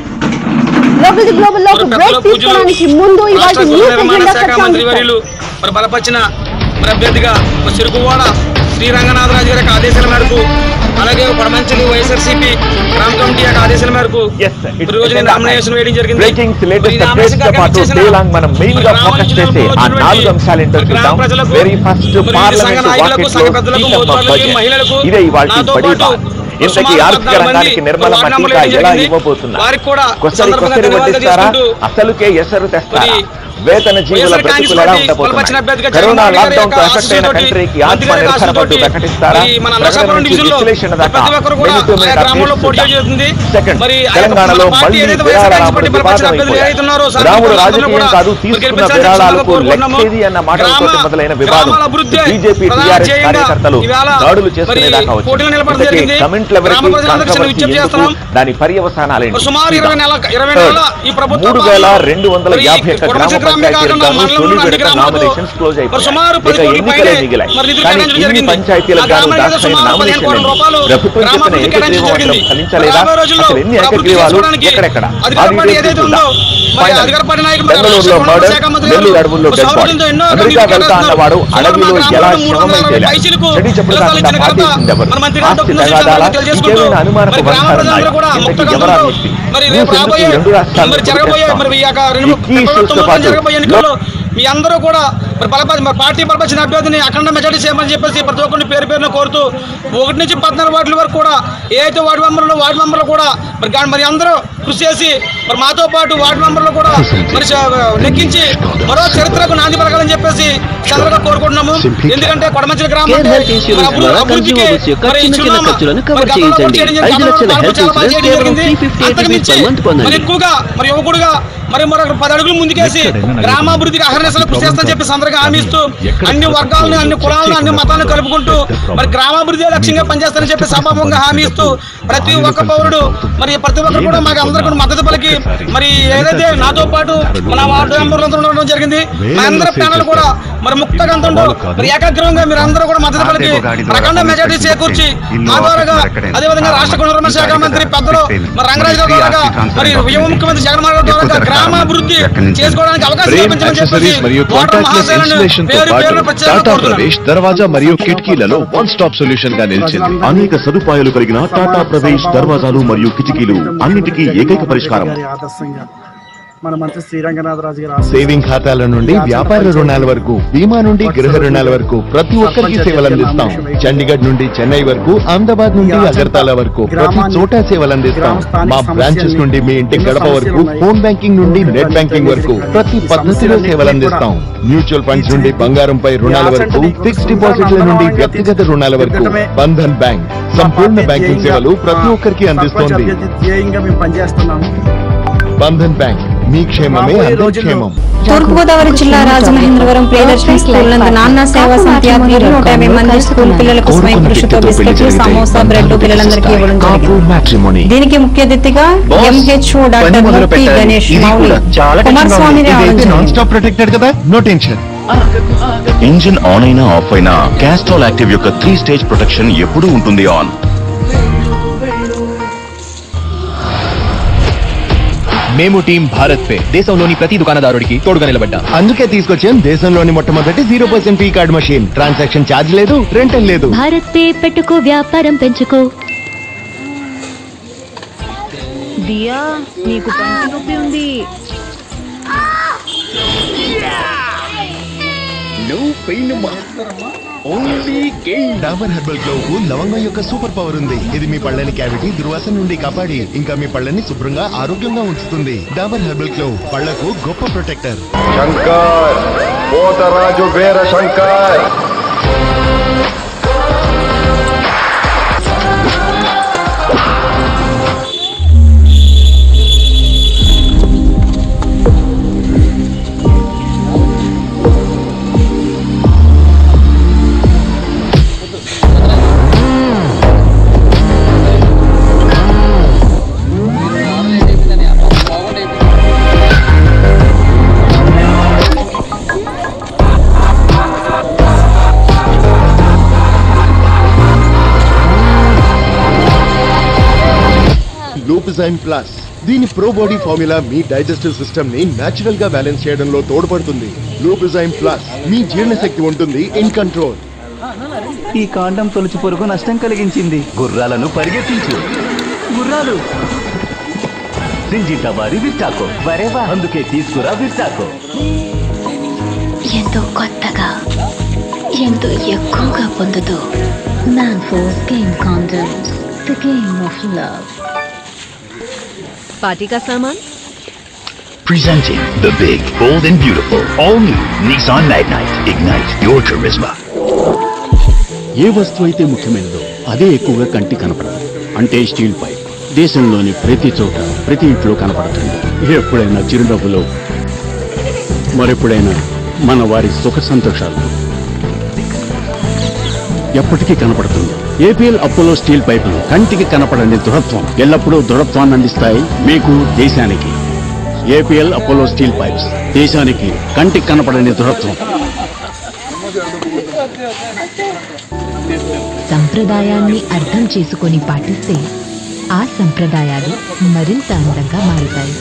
Speaker 3: లోకల్ ది గ్లోబల్ లోకి బ్రేక్ తీసుకోవడానికి ముందు ఇవాళ
Speaker 9: రాష్ట్ర గృహ
Speaker 3: న్యూస్
Speaker 9: నిర్మాణ
Speaker 3: ఎజెండా
Speaker 9: శాఖ
Speaker 3: చర్చ
Speaker 9: మంత్రి వర్యులు మరి బలపరిచిన మరి అభ్యర్థిగా మరి చెరుకువాడ శ్రీరంగనాథరాజు గారి యొక్క ఆదేశాల మేరకు అలాగే పడమంచిలి వైఎస్ఆర్సీపీ గ్రామ కమిటీ యొక్క ఆదేశాల మేరకు ఈ రోజు నేను నామినేషన్ వేయడం జరిగింది
Speaker 4: బ్రేకింగ్స్
Speaker 9: మరి ఈ
Speaker 4: లేటెస్ట్
Speaker 9: నామినేషన్
Speaker 4: అప్డేట్స్ తో పాటు
Speaker 9: కార్యక్రమం
Speaker 4: డే
Speaker 9: చేసిన
Speaker 4: లాంగ్ మనం మెయిన్ గా
Speaker 9: మరి
Speaker 4: ఫోకస్
Speaker 9: గ్రామ
Speaker 4: చేసే ఆ
Speaker 9: జిల్లాలో
Speaker 4: నాలుగు అంశాలు ఏంటో
Speaker 9: మరి గ్రామ
Speaker 4: చూద్దాం
Speaker 9: ప్రజలకు,
Speaker 4: వెరీ ఫస్ట్
Speaker 9: మరి వివిధ సంఘ
Speaker 4: పార్లమెంట్
Speaker 9: నాయకులకు,
Speaker 4: వాకిట్లో
Speaker 9: సంఘ పెద్దలకు,
Speaker 4: సీతమ్మ
Speaker 9: మోతాదులకి,
Speaker 4: బడ్జెట్
Speaker 9: మహిళలకు,
Speaker 4: ఇదే ఇవాళ
Speaker 9: నాతో
Speaker 4: బడి
Speaker 9: పాటు
Speaker 4: బాత్ ఇంతకీ
Speaker 9: సుమారు
Speaker 4: ఆర్థిక
Speaker 9: పద్నాలుగు
Speaker 4: రంగానికి
Speaker 9: మంది
Speaker 4: నిర్మల
Speaker 9: వార్డు నంబర్లు
Speaker 4: టీకా
Speaker 9: వేయడం
Speaker 4: ఎలా
Speaker 9: జరిగింది.
Speaker 4: ఇవ్వబోతున్నారు
Speaker 9: వారికి కూడా
Speaker 4: కొసరి
Speaker 9: సందర్భంగా
Speaker 4: కొసరి
Speaker 9: ధన్యవాదాలు
Speaker 4: వడ్డిస్తారా
Speaker 9: చేసుకుంటూ
Speaker 4: అసలుకే ఎసరు తెస్తారా
Speaker 9: మరి
Speaker 4: వేతన జీవుల
Speaker 9: వైఎస్ఆర్
Speaker 4: బ్రతుకులు ఎలా
Speaker 9: కాంగ్రెస్ పార్టీ బలపరిచిన
Speaker 4: ఉండబోతున్నాయి
Speaker 9: అభ్యర్థిగా
Speaker 4: కరోనా
Speaker 9: జగన్మోహన్ రెడ్డి
Speaker 4: లాక్డౌన్ తో
Speaker 9: గారి
Speaker 4: ఎఫెక్ట్ అయిన
Speaker 9: ఆశీస్సుతోటి,
Speaker 4: కంట్రీకి
Speaker 9: మంత్రి గారి
Speaker 4: ఆత్మ నిర్భర పట్టు
Speaker 9: ఆశీస్సుతోటి,
Speaker 4: ప్రకటిస్తారా
Speaker 9: మరి మన
Speaker 4: ప్రకటన
Speaker 9: నరసాపురం
Speaker 4: నుంచి
Speaker 9: డివిజన్లో
Speaker 4: విశ్లేషణ దాకా
Speaker 9: ప్రతి ఒక్కరు కూడా
Speaker 4: మినిట్ టు
Speaker 9: ఆయా
Speaker 4: మినిట్
Speaker 9: గ్రామంలో
Speaker 4: అప్డేట్స్
Speaker 9: పోటీ
Speaker 4: చూద్దాం.
Speaker 9: చేస్తుంది
Speaker 4: సెకండ్
Speaker 9: మరి ఆ యొక్క
Speaker 4: తెలంగాణలో
Speaker 9: మన పార్టీ
Speaker 4: మళ్ళీ
Speaker 9: ఏదైతే వైఎస్ఆర్ కాంగ్రెస్ పార్టీ
Speaker 4: విరాళాలు
Speaker 9: బలపరిచిన
Speaker 4: వివాదం
Speaker 9: అభ్యర్థులు
Speaker 4: అయిపోయాయి.
Speaker 9: ఏదైతున్నారో సార్
Speaker 4: రాముడు
Speaker 9: అందరూ
Speaker 4: రాజకీయం
Speaker 9: కూడా
Speaker 4: కాదు
Speaker 9: మరి
Speaker 4: తీసుకున్న
Speaker 9: గెలిపించాలని
Speaker 4: విరాళాలకు
Speaker 9: కోరుకుంటున్నాము.
Speaker 4: లెక్కేది అన్న మాటలతో
Speaker 9: గ్రామ-
Speaker 4: మొదలైన వివాదం
Speaker 9: గ్రామాల అభివృద్ధి
Speaker 4: బీజేపీ
Speaker 9: ప్రధాన
Speaker 4: టీఆర్ఎస్
Speaker 9: ధ్యేయంగా
Speaker 4: కార్యకర్తలు
Speaker 9: ఇవాళ
Speaker 4: దాడులు
Speaker 9: మరి
Speaker 4: చేసుకునే దాకా
Speaker 9: పోటీలు నిలబడడం
Speaker 4: వచ్చింది
Speaker 9: జరిగింది.
Speaker 4: కమెంట్ల
Speaker 9: గ్రామ
Speaker 4: వరకు
Speaker 9: ప్రజలందరికీ చిన్న విజ్ఞప్తి చేస్తున్నాం.
Speaker 4: దాని పర్యవసానాలు ఏంటి?
Speaker 9: సుమారు ఇరవై నెల ఇరవై
Speaker 4: Third,
Speaker 9: నెలల ఈ ప్రభుత్వ
Speaker 4: మూడు వేల రెండు వందల యాభై ఒక్క గ్రామ
Speaker 9: గ్రామమే కాకుండా మండలంలో అన్ని గ్రామాలకు
Speaker 4: నామినేషన్స్ క్లోజ్
Speaker 9: మరి సుమారు
Speaker 4: అయిపోయాయి
Speaker 9: పది
Speaker 4: ఇక
Speaker 9: కోట్ల
Speaker 4: ఎన్నికలే
Speaker 9: పైనే
Speaker 4: మిగిలాయి
Speaker 9: మరి నిధులు
Speaker 4: కానీ
Speaker 9: కేటాయించడం
Speaker 4: ఇన్ని
Speaker 9: జరిగింది.
Speaker 4: పంచాయతీలకు
Speaker 9: ఆ
Speaker 4: గాను
Speaker 9: గ్రామానికి
Speaker 4: దాఖలైన
Speaker 9: సుమారు పదిహేను కోట్ల రూపాయలు
Speaker 4: ప్రభుత్వం చెప్పిన
Speaker 9: గ్రామాభివృద్ధి
Speaker 4: ఏకగ్రీవం
Speaker 9: కేటాయించడం
Speaker 4: మాత్రం
Speaker 9: జరిగింది.
Speaker 4: ఫలించలేదా
Speaker 9: రాబోయే రోజుల్లో
Speaker 4: అసలు ఎన్ని
Speaker 9: అభివృద్ధి
Speaker 4: ఏకగ్రీవాలు
Speaker 9: చేసుకోవడానికి
Speaker 4: ఎక్కడెక్కడ
Speaker 9: అధికార
Speaker 4: ఆ
Speaker 9: పార్టీ
Speaker 4: డీటెయిల్స్
Speaker 9: ఏదైతే
Speaker 4: చూద్దాం.
Speaker 9: ఉందో మరి
Speaker 4: Final.
Speaker 9: అధికార పార్టీ నాయకులు మరి
Speaker 4: బెంగళూరులో
Speaker 9: రాష్ట్ర
Speaker 4: మర్డర్
Speaker 9: శాఖ మంత్రి
Speaker 4: నెల్లూరు
Speaker 9: గారు
Speaker 4: అడవుల్లో డెడ్ బాడీ
Speaker 9: సౌరభంతో ఎన్నో
Speaker 4: అమెరికా
Speaker 9: అభివృద్ధి
Speaker 4: వెళ్తా అన్నవాడు
Speaker 9: చేస్తున్నారు.
Speaker 4: అడవిలో
Speaker 9: సుమారు
Speaker 4: ఎలా
Speaker 9: గ్రామంలో మూడు
Speaker 4: శవమై
Speaker 9: వందల
Speaker 4: తేలా
Speaker 9: పైసలకు
Speaker 4: చెడి చెప్పుడు
Speaker 9: పిల్లలు
Speaker 4: కాకుండా
Speaker 9: ఇచ్చిన ఘనత
Speaker 4: పాటించింది ఎవరు
Speaker 9: మన మంత్రి గారు
Speaker 4: ఆస్తి
Speaker 9: డాక్టర్ చంద్రశేఖర్
Speaker 4: తగాదాల
Speaker 9: గారు తెలియజేసుకుంటూ
Speaker 4: ఇంకేమైనా అనుమానపు
Speaker 9: మరి గ్రామ
Speaker 4: బంధాలున్నాయి
Speaker 9: ప్రజలందరూ కూడా
Speaker 4: ఇంతకీ
Speaker 9: ముక్త
Speaker 4: ఎవరా
Speaker 9: గంతులతో
Speaker 4: మిస్టి
Speaker 9: మరి
Speaker 4: న్యూస్
Speaker 9: రేపు
Speaker 4: ఎందుకు ఈ
Speaker 9: రాబోయే
Speaker 4: రెండు రాష్ట్రాలను
Speaker 9: మరి జరగబోయే
Speaker 4: గుర్తిస్తాం?
Speaker 9: మరి ఈ యొక్క రెండు
Speaker 4: ఈ కీ ఇష్యూస్ తో
Speaker 9: ప్రభుత్వం
Speaker 4: పాటు
Speaker 9: జరగబోయే ఎన్నికల్లో మీ అందరూ కూడా మరి బలపరి మరి పార్టీ బలపరిచిన అభ్యర్థిని అఖండ మెజార్టీ చేయమని చెప్పేసి ప్రతి ఒక్కరిని పేరు పేరున కోరుతూ ఒకటి నుంచి పద్నాలుగు వార్డుల వరకు కూడా ఏ అయితే వార్డు మెంబర్లు వార్డు మెంబర్లు కూడా మరి గా- మరి అందరూ కృషి చేసి మరి మాతో పాటు వార్డు మెంబర్లు కూడా మరి చ- లెక్కించి మరో చరిత్రకు నాంది పలకాలని చెప్పేసి చంద్రగా కోరుకుంటున్నాము ఎందుకంటే కొడమంచిల గ్రామం అంటే
Speaker 10: కేర్ హెల్త్ ఇన్సూరెన్స్
Speaker 9: మరి అభివృ-
Speaker 10: ద్వారా
Speaker 9: అభివృద్ధికి
Speaker 10: కన్స్యూమర్స్ యొక్క
Speaker 9: మరి
Speaker 10: చిన్న చిన్న
Speaker 9: చిరునామా
Speaker 10: ఖర్చులను
Speaker 9: మరి
Speaker 10: కవర్
Speaker 9: గతంలో
Speaker 10: చేయించండి.
Speaker 9: చేయడం జరిగింది.
Speaker 10: ఐదు లక్షల
Speaker 9: గతంలో
Speaker 10: హెల్త్
Speaker 9: చాలా బాగా
Speaker 10: ఇన్సూరెన్స్
Speaker 9: చేయడం
Speaker 10: కేవలం
Speaker 9: జరిగింది.
Speaker 10: 350
Speaker 9: అంతకు
Speaker 10: rupees
Speaker 9: మించి
Speaker 10: per month పొందండి.
Speaker 9: మరి ఎక్కువగా మరి యువకుడుగా మరి మరొక పది అడుగులు ముందుకేసి గ్రామాభివృద్ధికి అహర్నిశలు కృషి చేస్తానని చెప్పి సందర్గా హామీ ఇస్తూ అన్ని వర్గాలను అన్ని కులాలను అన్ని మతాలను కలుపుకుంటూ మరి గ్రామాభివృద్ధి లక్ష్యంగా పనిచేస్తానని చెప్పి సభాముఖంగా హామీ ఇస్తూ ప్రతి ఒక్క పౌరుడు మరి ప్రతి ఒక్కరు కూడా మాకు అందరికీ కూడా మద్దతు పలికి మరి ఏదైతే నాతో పాటు మన వార్డు మెంబర్లందరూ ఉండడం జరిగింది మా అందరి ప్యానల్ కూడా మరి ముక్తగా అంతుండో మరి ఏకాగ్రహంగా మీరు అందరూ కూడా మద్దతు పలికి ప్రకండ మెజార్టీ చేకూర్చి మా ద్వారాగా అదేవిధంగా రాష్ట్ర కుటుంబ శాఖ మంత్రి పెద్దలు మరి రంగరాజు గారి ద్వారాగా మరి యువ ముఖ్యమంత్రి జగన్మోహన్ రెడ్డి ద్వారాగా గ్రామాభివృద్ధి చేసుకోవడానికి అవకాశం
Speaker 1: బ్రెయిన్
Speaker 9: కల్పించమని చెప్పేసి
Speaker 1: యాక్సెసరీస్ మరియు
Speaker 9: ఓటర్
Speaker 1: కాంటాక్ట్లెస్
Speaker 9: మహాశయులను
Speaker 1: ఇన్స్టలేషన్ తో
Speaker 9: పేరు
Speaker 1: పాటు
Speaker 9: పేరున ప్రత్యేకంగా
Speaker 1: టాటా
Speaker 9: కోరుతున్నాను.
Speaker 1: ప్రవేశ్ దర్వాజా మరియు కిటికీలలో వన్ స్టాప్ సొల్యూషన్ గా నిలిచింది అనేక సదుపాయాలు కలిగిన టాటా ప్రవేశ్ దర్వాజాలు మరియు కిటికీలు అన్నిటికీ ఏకైక పరిష్కారం
Speaker 11: గారి ఆదర్శంగా మన మంత్రి శ్రీరంగనాథరాజు గారు ఆశీస్సులు
Speaker 12: సేవింగ్ ఖాతాల నుండి వ్యాపార రుణాల వరకు బీమా నుండి గృహ రుణాల వరకు ప్రతి ఒక్కరికి సేవలు అందిస్తాం చండీగఢ్ నుండి చెన్నై వరకు అహ్మదాబాద్ నుండి అగర్తాల వరకు ప్రతి చోట సేవలు అందిస్తాం మా బ్రాంచెస్ నుండి మీ ఇంటి గడప వరకు ఫోన్ బ్యాంకింగ్ నుండి నెట్ బ్యాంకింగ్ వరకు ప్రతి పద్ధతిలో సేవలు అందిస్తాం మ్యూచువల్ ఫండ్స్ నుండి బంగారంపై రుణాల వరకు ఫిక్స్డ్ డిపాజిట్ల నుండి వ్యక్తిగత రుణాల వరకు బంధన్ బ్యాంక్ సంపూర్ణ బ్యాంకింగ్ సేవలు ప్రతి ఒక్కరికి అందిస్తోంది
Speaker 11: అభ్యర్థి ధ్యేయంగా మేము పనిచేస్తున్నాము
Speaker 12: బంధన్ బ్యాంక్ మీ క్షేమమే అందరి క్షేమం
Speaker 2: తూర్పుగోదావరి జిల్లా రాజమహేంద్రవరం ప్రియదర్శిని స్కూల్ నందు నాన్న సేవా సమితి ఆధ్వర్యంలో నూట యాభై మంది స్కూల్ పిల్లలకు స్వయం కృషితో బిస్కెట్లు సమోసా బ్రెడ్ పిల్లలందరికీ ఇవ్వడం జరిగింది దీనికి ముఖ్య అతిథిగా ఎంహెచ్ఓ డాక్టర్ మూర్తి గణేష్ మౌలి కుమారస్వామి రావడం
Speaker 12: నాన్
Speaker 2: జరిగింది
Speaker 12: స్టాప్ ప్రొటెక్టెడ్ కదా నో టెన్షన్
Speaker 1: ఇంజిన్ ఆన్ అయినా ఆఫ్ అయినా క్యాస్ట్రాల్ యాక్టివ్ యొక్క త్రీ స్టేజ్ ప్రొటెక్షన్ ఎప్పుడూ ఉంటుంది ఆన్
Speaker 13: మేము టీం భారత్ పే దేశంలోని ప్రతి దుకాణదారుడికి తోడుగా నిలబడ్డాం
Speaker 12: అందుకే తీసుకొచ్చాం దేశంలోని మొట్టమొదటి zero percent P card machine transaction charge లేదు రెంటల్ లేదు
Speaker 14: భారత్ పే పెట్టుకో వ్యాపారం పెంచుకో
Speaker 15: దియా నీకు పంటి నొప్పి ఉంది
Speaker 12: no pain only gain Dabur herbal clove కు లవంగం యొక్క సూపర్ పవర్ ఉంది ఇది మీ పళ్ళని క్యావిటీ దుర్వాసన నుండి కాపాడి ఇంకా మీ పళ్ళని శుభ్రంగా ఆరోగ్యంగా ఉంచుతుంది డాబర్ హెర్బల్ గ్లోవ్ పళ్లకు గొప్ప protector
Speaker 16: Shankar Potharaju Veera Shankar
Speaker 12: Lupizyme plus దీని ప్రో బాడీ ఫార్ములా మీ డైజెస్టివ్ సిస్టమ్ ని నేచురల్ గా బ్యాలెన్స్ చేయడంలో తోడ్పడుతుంది లూపిజైన్ ప్లస్ మీ జీర్ణశక్తి ఉంటుంది ఇన్ కంట్రోల్
Speaker 17: ఈ కాండం తొలచి పొరుగు నష్టం కలిగించింది
Speaker 18: గుర్రాలను పరిగెత్తించు
Speaker 17: గుర్రాలు
Speaker 18: సింజిట వారి విట్టాకో వరేవా అందుకే తీసుకురా విట్టాకో
Speaker 14: ఎంతో కొత్తగా ఎంతో ఎక్కువగా పొందుతూ man force game condoms the game of love
Speaker 15: पार्टी का सामान
Speaker 1: Presenting the big, bold and beautiful, all new Nissan Magnite. Ignite your charisma.
Speaker 19: ఏ వస్తువు అయితే ముఖ్యమైనదో అదే ఎక్కువగా కంటి కనపడదు అంటే స్టీల్ పైప్ దేశంలోని ప్రతి చోట ప్రతి ఇంట్లో కనపడుతుంది ఎప్పుడైనా చిరునవ్వులో మరెప్పుడైనా మన వారి సుఖ సంతోషాలు ఎప్పటికీ కనపడుతుంది ఏపీఎల్ అపోలో స్టీల్ పైపులు కంటికి కనపడని దృఢత్వం ఎల్లప్పుడూ దృఢత్వాన్ని అందిస్తాయి మీకు దేశానికి ఏపీఎల్ అపోలో స్టీల్ పైప్స్ దేశానికి కంటికి కనపడని దృఢత్వం
Speaker 10: సంప్రదాయాన్ని అర్థం చేసుకొని పాటిస్తే ఆ సంప్రదాయాలు మరింత అందంగా మారుతాయి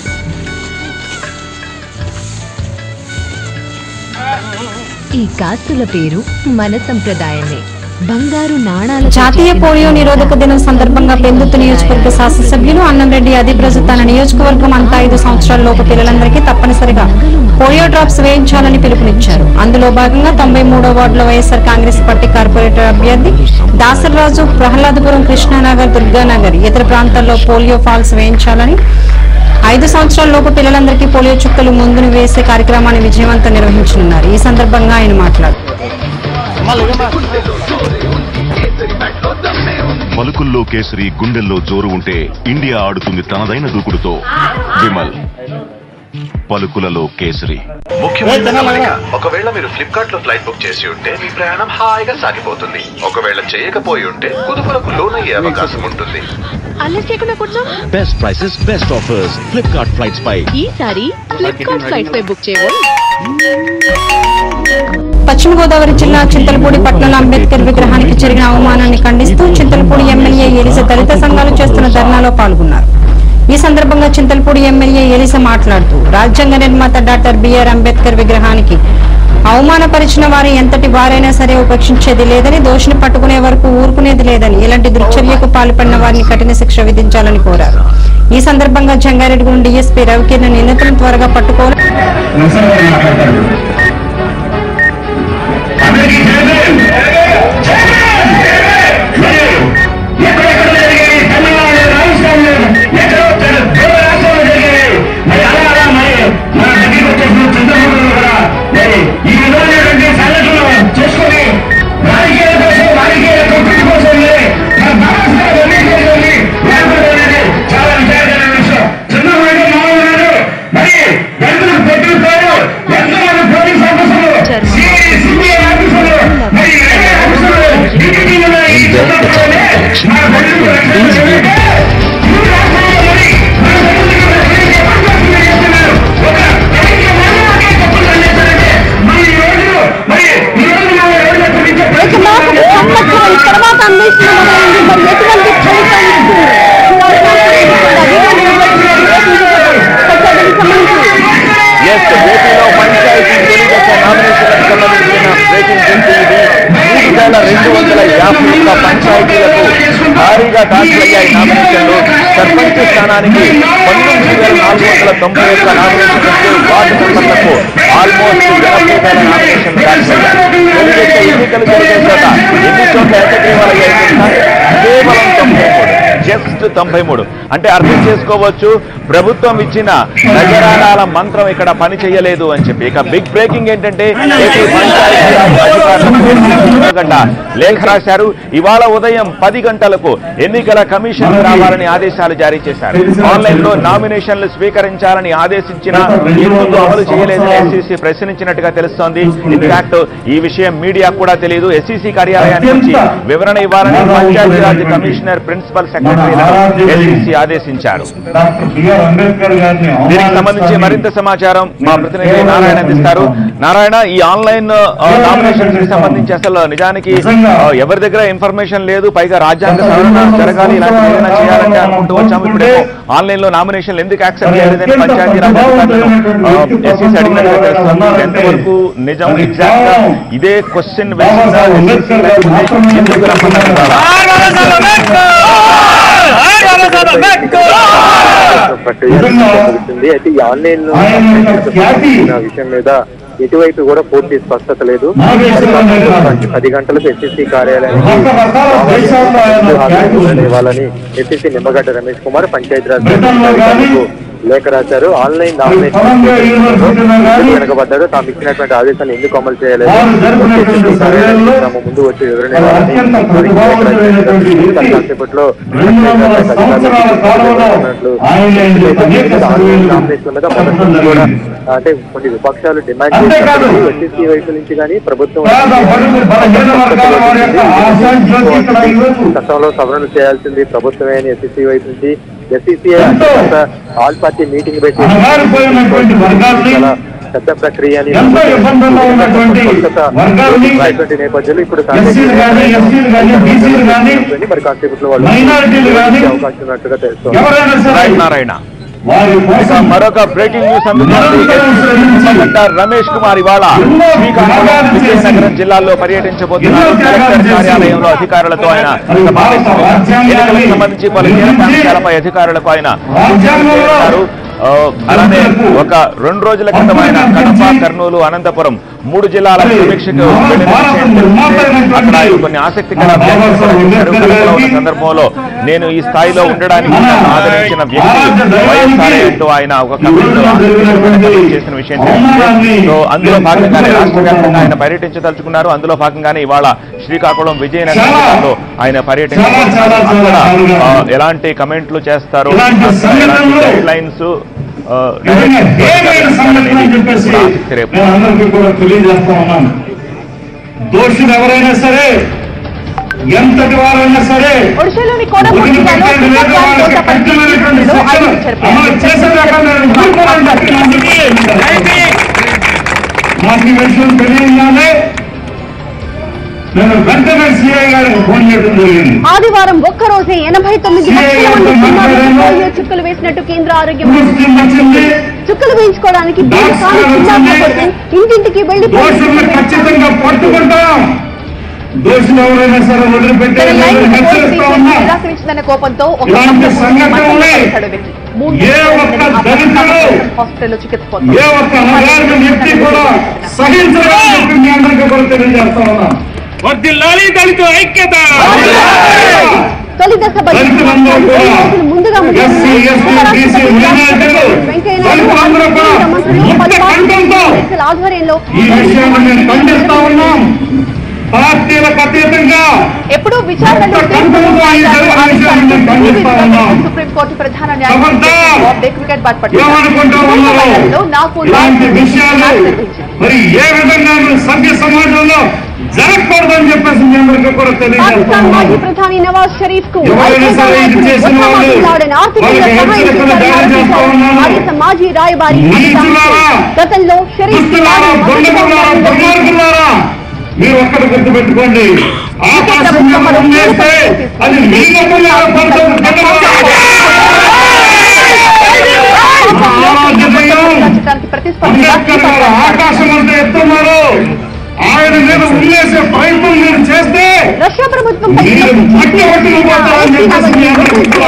Speaker 10: ఈ కాస్తుల పేరు మన సంప్రదాయమే బంగారు నాణాల
Speaker 2: జాతీయ పోలియో నిరోధక దినం సందర్భంగా పెందుతు నియోజకవర్గ శాసనసభ్యులు అన్నంరెడ్డి అదిప్రజు తన నియోజకవర్గం అంతా ఐదు సంవత్సరాల లోపు పిల్లలందరికీ తప్పనిసరిగా పోలియో డ్రాప్స్ వేయించాలని పిలుపునిచ్చారు అందులో భాగంగా తొంభై మూడో వార్డులో వైఎస్ఆర్ కాంగ్రెస్ పార్టీ కార్పొరేటర్ అభ్యర్థి దాసరాజు ప్రహ్లాదపురం కృష్ణానగర్ దుర్గానగర్ ఇతర ప్రాంతాల్లో పోలియో ఫాల్స్ వేయించాలని ఐదు సంవత్సరాల లోపు పిల్లలందరికీ పోలియో చుక్కలు ముందును వేసే కార్యక్రమాన్ని విజయవంతం నిర్వహించనున్నారు ఈ సందర్భంగా ఆయన మాట్లాడారు
Speaker 20: పలుకుల్లో కేసరి గుండెల్లో జోరు ఉంటే ఇండియా ఆడుతుంది తనదైన దూకుడుతో విమల్ పలుకులలో కేసరి
Speaker 21: ముఖ్యమైన గమనిక ఒకవేళ మీరు ఫ్లిప్కార్ట్ లో ఫ్లైట్ బుక్ చేసి ఉంటే మీ ప్రయాణం హాయిగా సాగిపోతుంది ఒకవేళ చేయకపోయి ఉంటే కుదుపులకు లోనయ్యే అవకాశం ఉంటుంది
Speaker 7: అల్లరి చేయకుండా కూర్చో
Speaker 1: best prices best offers Flipkart flights పై
Speaker 7: ఈసారి ఫ్లిప్కార్ట్ ఫ్లైట్స్ పై బుక్ చేయబోయి
Speaker 2: పశ్చిమ గోదావరి జిల్లా చింతలపూడి పట్టణంలో అంబేద్కర్ విగ్రహానికి జరిగిన అవమానాన్ని ఖండిస్తూ చింతలపూడి ఎమ్మెల్యే ఎలిస దళిత సంఘాలు చేస్తున్న ధర్నాలో పాల్గొన్నారు ఈ సందర్భంగా చింతలపూడి ఎమ్మెల్యే ఎలిస మాట్లాడుతూ రాజ్యాంగ నిర్మాత డాక్టర్ బిఆర్ అంబేద్కర్ విగ్రహానికి అవమానపరిచిన వారు ఎంతటి వారైనా సరే ఉపేక్షించేది లేదని దోషిని పట్టుకునే వరకు ఊరుకునేది లేదని ఇలాంటి దుర్చర్యకు పాల్పడిన వారిని కఠిన శిక్ష విధించాలని కోరారు ఈ సందర్భంగా జంగారెడ్డిగూడెం డీఎస్పీ రవికిరణ్ నిందితులను త్వరగా పట్టుకోవాలి
Speaker 3: ఇక మాకు సంవత్సరం తర్వాత అన్వేషణ మొదలైంది మరి ఎటువంటి ఫలితాన్ని ఇస్తుంది
Speaker 4: ఎస్ ఏపీలో పంచాయతీ తొలిదశ నామినేషన్లకు సంబంధించిన బ్రేకింగ్ న్యూస్ ఇది మూడు వేల రెండు వందల యాభై ఒక్క పంచాయతీలకు భారీగా దాఖలయ్యాయి నామినేషన్లు సర్పంచ్ స్థానానికి పంతొమ్మిది వేల నాలుగు వందల తొంభై ఒక్క నామినేషన్లు వస్తే వార్డు మెంబర్లకు ఆల్మోస్ట్ ఎనభై వేల నామినేషన్లు దాఖలయ్యాయి తొలిదశ ఎన్నికలు జరిగే చోట ఎన్ని చోట్ల ఏకగ్రీవాలయ్యాయి తెలుసా? కేవలం తొంభై మూడు జస్ట్ తొంభై మూడు అంటే అర్థం చేసుకోవచ్చు ప్రభుత్వం ఇచ్చిన నగరాల మంత్రం ఇక్కడ పని చేయలేదు అని చెప్పి ఇక బిగ్ బ్రేకింగ్ ఏంటంటే ఏపీ పంచాయతీరాజ్ అధికారులకు గంట లేఖ రాశారు ఇవాళ ఉదయం పది గంటలకు ఎన్నికల కమిషన్ రావాలని ఆదేశాలు జారీ చేశారు ఆన్లైన్ లో నామినేషన్లు స్వీకరించాలని ఆదేశించిన ఎందుకు అమలు చేయలేదని ఎస్సీసీ ప్రశ్నించినట్టుగా తెలుస్తోంది ఇన్ఫాక్ట్ ఈ విషయం మీడియా కూడా తెలియదు ఎస్సీసీ కార్యాలయానికి వచ్చి వివరణ ఇవ్వాలని పంచాయతీరాజ్ కమిషనర్ ప్రిన్సిపల్ సెక్రటరీలను ఎస్సీసీ ఆదేశించారు దీనికి సంబంధించి మరింత సమాచారం మా ప్రతినిధి నారాయణ అందిస్తారు నారాయణ ఈ ఆన్లైన్ నామినేషన్స్ కి సంబంధించి అసలు నిజానికి ఆ, ఎవరి దగ్గర ఇన్ఫర్మేషన్ లేదు పైగా రాజ్యాంగ సవరణ జరగాలి ఇలాంటి ఏదైనా చేయాలంటే అనుకుంటూ వచ్చాము ఇప్పుడేమో ఆన్లైన్ లో నామినేషన్లు ఎందుకు యాక్సెప్ట్ చేయలేదని పంచాయతీరాజ్ అధికారులను ఎస్సీసీ అడిగినట్టుగా తెలుస్తుంది ఇది ఎంతవరకు నిజం ఎగ్జాక్ట్ గా ఇదే క్వశ్చన్ వేసిందా SEC లేకపోతే ఎందుకు రమ్మన్నారు
Speaker 22: జరుగుతుంది అయితే ఈ ఆన్లైన్ లో సంబంధించిన విషయం మీద ఎటువైపు కూడా పూర్తి స్పష్టత లేదు పది గంటలకు ఎస్ఎస్సీ కార్యాలయానికి హాజరు ఇవ్వాలని ఎస్ఎస్సీ నిమ్మగడ్డ రమేష్ కుమార్ పంచాయతీరాజ్ అధికారులకు లేఖ రాశారు ఆన్లైన్ నామినేషన్ వెనకబడ్డారు తాము ఇచ్చినటువంటి ఆదేశాన్ని ఎందుకు అమలు చేయలేదు SSC కార్యాలయానికి తాము ముందు వచ్చి వివరణ ఇవ్వాలని వారికి లేఖ రాశారు. కాసేపట్లో అధికారులు ఆన్లైన్ నామినేషన్ మీద మొదటి నుంచి కూడా అంటే కొన్ని విపక్షాలు డిమాండ్ చేస్తున్నారు ఎస్ఎస్సీ వైపు నుంచి కానీ ప్రభుత్వం చట్టంలో సవరణ చేయాల్సింది ప్రభుత్వమే అని ఎస్ఎస్సీ వైపు నుంచి ఎస్సీసీఐ ఆల్ పార్టీ మీటింగ్ పెట్టి
Speaker 8: అణగారిపోయినటువంటి వర్గాల్ని
Speaker 22: చాలా పెద్ద ప్రక్రియ అని
Speaker 8: ఎంతో ఇబ్బందుల్లో ఉన్నటువంటి వర్గాల్ని
Speaker 22: ఉన్నటువంటి నేపథ్యంలో ఇప్పుడు
Speaker 8: ఎస్సీలు కానీ ఎస్సీలు కానీ బీసీలు కానీ
Speaker 22: మరి కాన్స్టిట్యూషన్ వాళ్ళు
Speaker 8: మైనారిటీలు కానీ
Speaker 22: అవకాశం ఉన్నట్టుగా తెలుస్తుంది
Speaker 8: ఎవరైనా సరే
Speaker 4: రైట్ నారాయణ
Speaker 8: వారి
Speaker 4: ఇక
Speaker 8: కోసం
Speaker 4: మరొక బ్రేకింగ్ న్యూస్ అందుకుంది డాక్టర్ రమేష్ కుమార్ ఇవాళ శ్రీకాకుళం విజయనగరం జిల్లాల్లో పర్యటించబోతున్నారు కలెక్టర్ కార్యాలయంలో అధికారులతో ఆయన సమావేశం ఎన్నికలకు సంబంధించి పలు కీలక అంశాలపై అధికారులకు ఆయన చేశారు. ఆ, అలానే ఒక రెండు రోజుల క్రితం ఆయన కడప కర్నూలు అనంతపురం మూడు జిల్లాల సమీక్షకు వెళ్లిన విషయం తెలిసిందే. అక్కడ ఆయన కొన్ని ఆసక్తికర వ్యాఖ్యలు కూడా చేశారు కడపలో ఉన్న సందర్భంలో నేను ఈ స్థాయిలో ఉండడానికి నన్ను ఆదరించిన వ్యక్తి వైఎస్ఆర్ అంటూ ఆయన ఒక కమిటీలో కమిటీ చేసిన విషయం తెలిసిందే సో అందులో భాగంగానే రాష్ట్ర వ్యాప్తంగా ఆయన పర్యటించదలుచుకున్నారు అందులో భాగంగానే ఇవాళ శ్రీకాకుళం విజయనగరం జిల్లాలో ఆయన పర్యటించారు అక్కడ ఆ, ఎలాంటి కమెంట్లు చేస్తారు గైడ్ లైన్స్
Speaker 8: ఏమైనా సంఘటన అని చెప్పేసి నేను అందరికీ కూడా తెలియజేస్తా ఉన్నాను దోషులు ఎవరైనా సరే ఎంతటి వారైనా సరే
Speaker 3: ఒడిశాలోని కోడపల్లి
Speaker 8: వదిలిపెట్టే
Speaker 3: జిల్లాలో
Speaker 8: లేదు వాళ్ళకి
Speaker 3: కోట
Speaker 8: కఠినమైనటువంటి
Speaker 3: పరిస్థితుల్లో
Speaker 8: శిక్షలు
Speaker 3: ఐదుగురు చనిపోయారు.
Speaker 8: అమలు చేసేదాకా నేను ఊరుకోనని చెప్పి నా అందరికీ నాకు ఈ విషయం తెలియగానే నేను వెంటనే సిఐ గారికి ఫోన్ చేయడం జరిగింది
Speaker 3: ఆదివారం ఒక్క రోజే ఎనభై తొమ్మిది లక్షల మంది చిన్నారులకు పోలియో చుక్కలు వేసినట్టు కేంద్ర ఆరోగ్య మంత్రి
Speaker 8: వచ్చింది
Speaker 3: చుక్కలు వేయించుకోవడానికి వీలు కాని చిన్నారుల కోసం ఇంటింటికి వెళ్లి
Speaker 8: దోషుల్ని ఖచ్చితంగా పట్టుకుంటాం దోషులు ఎవరైనా సరే వదిలిపెట్టే
Speaker 3: తన లైన్
Speaker 8: నేను హెచ్చరిస్తా ఉన్నా
Speaker 3: నిరాకరించిందన్న కోపంతో ఒక
Speaker 8: ఇలాంటి
Speaker 3: సంఘటన
Speaker 8: సంఘటనల్ని
Speaker 3: చేశాడు వ్యక్తి. మూడు
Speaker 8: ఏ ఒక్క దళితుడు
Speaker 3: హాస్పిటల్లో చికిత్స
Speaker 8: ఏ ఒక్క అనగారిన వ్యక్తి కూడా సహించడానికి చెప్పి మీ అందరికీ కూడా తెలియజేస్తా ఉన్నా వర్దిల్లాలి దళిత ఐక్యత
Speaker 3: తొలి దశ బడ్జెట్
Speaker 8: దళితులందరూ కూడా
Speaker 3: రోజులు ముందుగా
Speaker 8: ఎస్సీ, ఎస్టీ, బీసీ, మైనారిటీలు, దళితులందరూ కూడా ముక్త కంఠంతో
Speaker 3: ఆధ్వర్యంలో
Speaker 8: ఈ విషయాన్ని మేము ఖండిస్తా ఉన్నాం పార్టీలకు అతీతంగా
Speaker 3: ఎప్పుడూ విచారణలు
Speaker 8: ముక్త కంఠంతో ఈ జరిగిన విషయాన్ని మేము ఖండిస్తా ఉన్నాం
Speaker 3: సుప్రీంకోర్టు ప్రధాన
Speaker 8: ఖబర్దార్!
Speaker 3: న్యాయమూర్తి క్రికెట్ బాట్
Speaker 8: ఏమనుకుంటా ఉన్నారు
Speaker 3: నాకు
Speaker 8: ఇలాంటి విషయాలు మరి ఏ విధంగా సభ్య సమాజంలో జరగకూడదని చెప్పేసి మీ అందరికీ కూడా
Speaker 3: పాకిస్తాన్ మాజీ
Speaker 8: తెలియజేస్తాను
Speaker 3: ప్రధాని నవాజ్ షరీఫ్ కు
Speaker 8: ఎవరైనా సరే ఇది చేసిన వాళ్ళు వాళ్ళకి హెచ్చరికలు జారీ చేస్తా ఉన్నాను.
Speaker 3: మాజీ రాయబారి
Speaker 8: నీచులారా,
Speaker 3: గతంలో షరీఫ్
Speaker 8: దుష్టులారా, దొంగకులారా, దుర్మార్గులారా, మీరు ఒక్కటి గుర్తుపెట్టుకోండి ఆకాశం మీద ఉండేస్తే అది మీ మొక్కలు పడుతుంది అంబేద్కర్ గారు ఆకాశం అంతా ఎత్తున్నారు ఆయన మీద ఉండేసే ప్రయత్నం మీరు చేస్తే
Speaker 3: రష్యా ప్రభుత్వం
Speaker 8: మీరు మట్టి ఒట్టుకు పోతారని చెప్పేసి మీ అందరికీ కూడా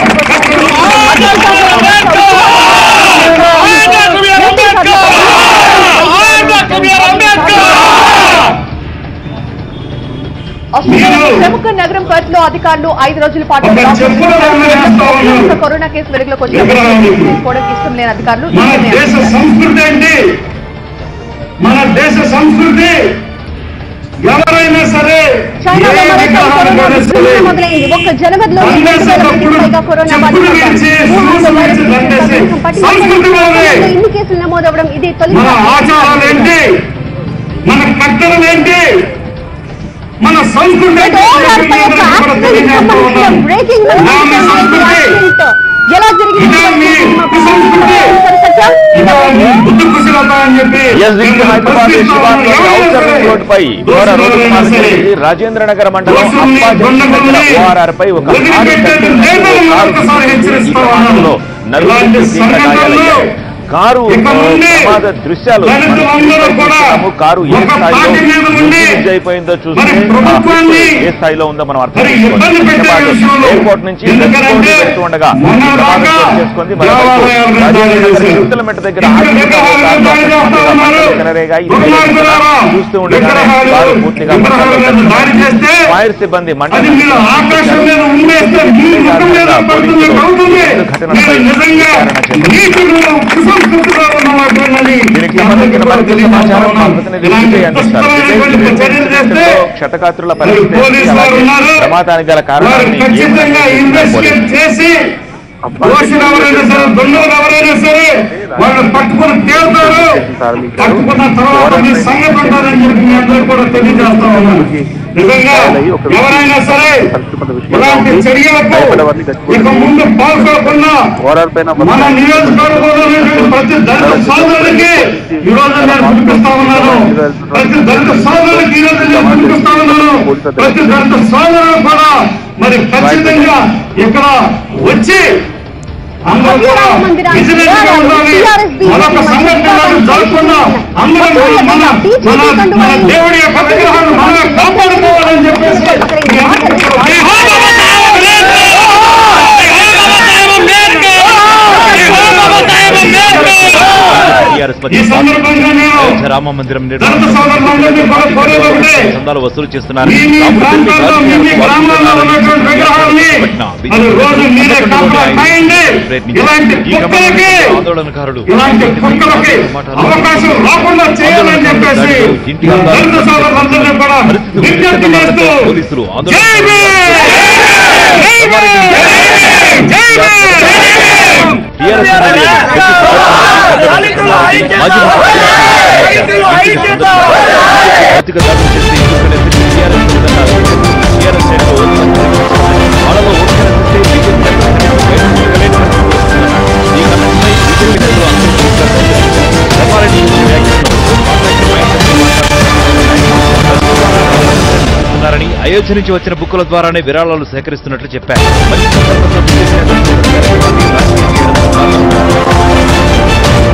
Speaker 3: ఆస్ట్రేలియాలోని ప్రముఖ నగరం పర్త్ లో అధికారులు ఐదు రోజుల పాటు
Speaker 8: ఒక చెప్పులు వేస్తా ఉన్నారు.
Speaker 3: ఒక కరోనా కేసు వెలుగులోకి
Speaker 8: ఎక్కడ ఉంది?
Speaker 3: వచ్చిన ఇష్టం లేని అధికారులు ఈ
Speaker 8: మన
Speaker 3: నిర్ణయం
Speaker 8: దేశ సంస్కృతి ఏంటి మన దేశ సంస్కృతి ఎవరైనా సరే
Speaker 3: చైనాలో
Speaker 8: ఏ
Speaker 3: మరోసారి
Speaker 8: విగ్రహాన్ని
Speaker 3: కరోనా
Speaker 8: కూడా సరే
Speaker 3: విజృంభణ మొదలైంది ఒక్క జనవరిలో రెండు వేల
Speaker 8: దండేసేటప్పుడు
Speaker 3: మందికి పైగా కరోనా
Speaker 8: చెప్పులు
Speaker 3: బాధితులు
Speaker 8: విరిచి,
Speaker 3: వుహాన్లో
Speaker 8: షూస్
Speaker 3: వైరస్
Speaker 8: విరిచి దండేసి,
Speaker 3: సందేశం పట్టి
Speaker 8: సంస్కృతి మనది.
Speaker 3: ఇన్ని కేసులు నమోదవడం ఇదే తొలి
Speaker 8: మన ఆచారాలు ఏంటి మన కట్టడలు ఏంటి మన సంస్కృతి ఏంటి అని మీ అందరికీ కూడా తెలియజేస్తా ఉన్నాను.
Speaker 3: బ్రేకింగ్
Speaker 8: నా మీ సంస్కృతి
Speaker 3: ఎలా జరిగింది
Speaker 8: ఇదా మీ సంస్కృతి ఇదా మీ బుద్ధి కుశలత అని చెప్పి
Speaker 4: ఎస్ దిగువ హైదరాబాద్ శివార్లోని ఔటర్ రింగ్ రోడ్డుపై ఘోర రోడ్డు ప్రమాదం జరిగింది రాజేంద్ర నగర్ మండలం అప్పాజీ దగ్గర ఓఆర్ఆర్ పై ఒక కారు కట్టిన కారు ఈ ప్రమాదంలో నలుగురికి తీవ్ర గాయాలయ్యాయి కారు ప్రమాద దృశ్యాలు మనం చూస్తున్నాము. కారు ఏ స్థాయిలో డ్యామేజ్ అయిపోయిందో చూస్తే ఆ, ఏ స్థాయిలో ఉందో మనం అర్థం చేసుకోవాలి హైదరాబాద్ ఎయిర్పోర్ట్ నుంచి గచ్చిబౌలి వెళ్తూ ఉండగా ఈ ప్రమాదం చోటు చేసుకుంది మరోవైపు రాజేంద్ర నగర్ కింతలమెట్ట దగ్గర ఆగిపోయిన ఓ కారులో అకస్మాత్తుగా మంటలు చెలరేగాయి. ఇది చూస్తూ ఉండగానే కారు పూర్తిగా మంటల్లో కలిసిపోయింది. ఫైర్ సిబ్బంది
Speaker 8: అది మీరు ఆకాశం మీద ఉండేస్తే మీ ముఖం మీద పడుతుంది అవుతుంది మీరు నిజంగా నీతిలో కుసంస్కృతిలో ఉన్నవాళ్ళని
Speaker 4: దీనికి సంబంధించిన మరింత సమాచారం మా ప్రతినిధి విజయ్ అందిస్తారు. విజయ్, ఈ పరిస్థితుల్లో క్షతగాత్రుల పరిస్థితి ఏంటి? అలాగే ప్రమాదానికి గల కారణాన్ని
Speaker 8: ఖచ్చితంగా ఇన్వెస్టిగేట్ చేసి దోషులు ఎవరైనా సరే దొంగలు ఎవరైనా సరే వాళ్ళు పట్టుకుని తేలుతారు పట్టుకున్న తర్వాత మీ సంగతి ఉంటుందని చెప్పి మీ అందరూ కూడా తెలియజేస్తా ఉన్నాను
Speaker 5: నిజంగా ఎవరైనా సరే ఇలాంటి చర్యలకు ఇక ముందు పాల్గొకుండా మన నియోజకవర్గంలో ఉన్నటువంటి ప్రతి దళిత సోదరులకి ఈ రోజు నేను పిలిపిస్తా ఉన్నాను ప్రతి దళిత సోదరులకి ఈ రోజు నేను పిలిపిస్తా ఉన్నాను ప్రతి దళిత సోదరులు కూడా మరి ఖచ్చితంగా ఇక్కడ వచ్చి అందరూ కూడా విజిలెంట్ గా ఉండాలి మరొక సంఘటన జరగకుండా అందరం కూడా మన మన మన దేవుడి యొక్క విగ్రహాన్ని మనమే కాపాడుకోవాలని చెప్పేసి మీ అందరికీ కూడా జై హో
Speaker 1: టీఆర్ఎస్
Speaker 5: ఈ సందర్భంగా నేను
Speaker 1: రామ మందిరం
Speaker 5: దళిత సోదరులందరినీ కూడా కోరేది ఒకటే
Speaker 1: చందాలు వసూలు చేస్తున్నారు
Speaker 5: మీ మీ ప్రాంతాల్లో మీ మీ గ్రామాల్లో ఉన్నటువంటి విగ్రహాలని అది రోజు మీరే కాపలా కాయండి ఇలాంటి కుక్కలకి
Speaker 1: ఆందోళనకారులు
Speaker 5: ఇలాంటి కుక్కలకి అవకాశం రాకుండా చేయాలని చెప్పేసి దళిత సోదరులందరినీ కూడా విజ్ఞప్తి చేస్తూ
Speaker 1: పోలీసులు
Speaker 5: జై భీమ్! జై భీమ్! జై భీమ్!
Speaker 1: భౌతిక దాడులు చేసి ఇరుకునే టీఆర్ఎస్ టీఆర్ఎస్ వాళ్ళలో ఓట్లు బీజేపీ ఈ ఘటనపై బీజేపీ నేతలు ధర్మారెడ్డి చేస్తున్నారని అయోధ్య నుంచి వచ్చిన బుక్కుల ద్వారానే విరాళాలు సేకరిస్తున్నట్లు చెప్పారు మరి ఈ సందర్భంగా బీజేపీ నేతలు రాజకీయం చేయడం కారణం.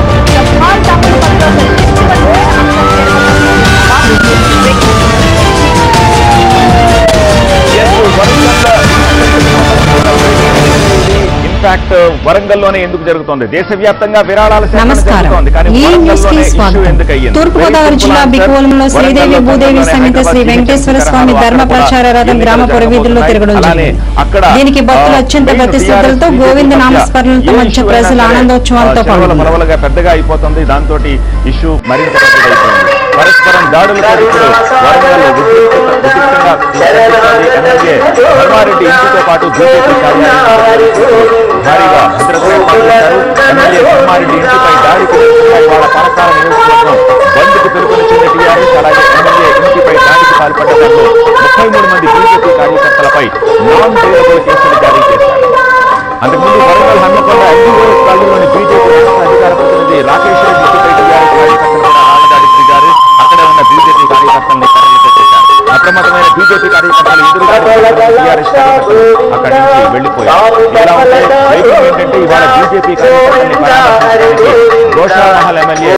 Speaker 4: ఇన్ఫాక్ట్ వరంగల్లోనే ఎందుకు జరుగుతోంది దేశవ్యాప్తంగా విరాళాల సేకరణ
Speaker 2: నమస్కారం
Speaker 4: జరుగుతోంది కానీ
Speaker 2: ఈ న్యూస్ కి
Speaker 4: వరంగల్లోనే issue
Speaker 2: స్వాగతం
Speaker 4: ఎందుకు అయ్యింది?
Speaker 2: తూర్పుగోదావరి జిల్లా బికోవలంలో శ్రీదేవి భూదేవి సమేత శ్రీ వెంకటేశ్వర స్వామి ధర్మ ప్రచార రథం గ్రామ పురవీధుల్లో తిరగడం జరిగింది దీనికి భక్తులు అత్యంత భక్తి శ్రద్ధలతో గోవింద నామస్మరణలతో మధ్య ప్రజలు ఆనందోత్సవాలతో పాల్గొన్నారు
Speaker 4: పలవలుగా పెద్దగా అయిపోతుంది దాంతో ఇష్యూ మరింత పెద్దదైపోయింది పరస్పరం దాడులతో ఇప్పుడు వరంగల్ ఉద్రిక్త- ఉద్రిక్తంగా కనిపిస్తోంది. ఎమ్మెల్యే ధర్మారెడ్డి ఇంటితో పాటు బీజేపీ కార్యాలయం భారీగా భద్రత ఏర్పాటు చేశారు ఎమ్మెల్యే ధర్మారెడ్డి ఇంటిపై దాడికి నిరసనగా ఇవాళ పరకాల నియోజకవర్గం బంద్కు పిలుపునిచ్చింది టీఆర్ఎస్ అలాగే ఎమ్మెల్యే ఇంటిపై దాడికి పాల్పడ్డ దాంట్లో ముప్పై మూడు మంది బీజేపీ కార్యకర్తలపై నాన్ బెయిలబుల్ కేసులు జారీ చేశారు అంతకుముందు వరంగల్ హన్మకొండ ఎన్టీఆర్ఎస్ కాలనీలోని బీజేపీ రాష్ట్ర అధికార ప్రతినిధి రాకేష్ రెడ్డి ఇంటిపై టీఆర్ఎస్ కార్యకర్తలు కూడా ఆలదాడికి దిగారు అక్కడే ఉన్న బీజేపీ కార్యకర్తల్ని కర్రలతో కొట్టారు అప్రమత్తమైన బీజేపీ కార్యకర్తలు ఎదురుగా టీఆర్ఎస్ కార్యకర్తలు అక్కడి నుంచి వెళ్లిపోయారు ఇలా ఉంటే వైపు ఏంటంటే ఇవాళ బీజేపీ కార్యకర్తల్ని పరామర్శించడానికి గోషామహల్ ఎమ్మెల్యే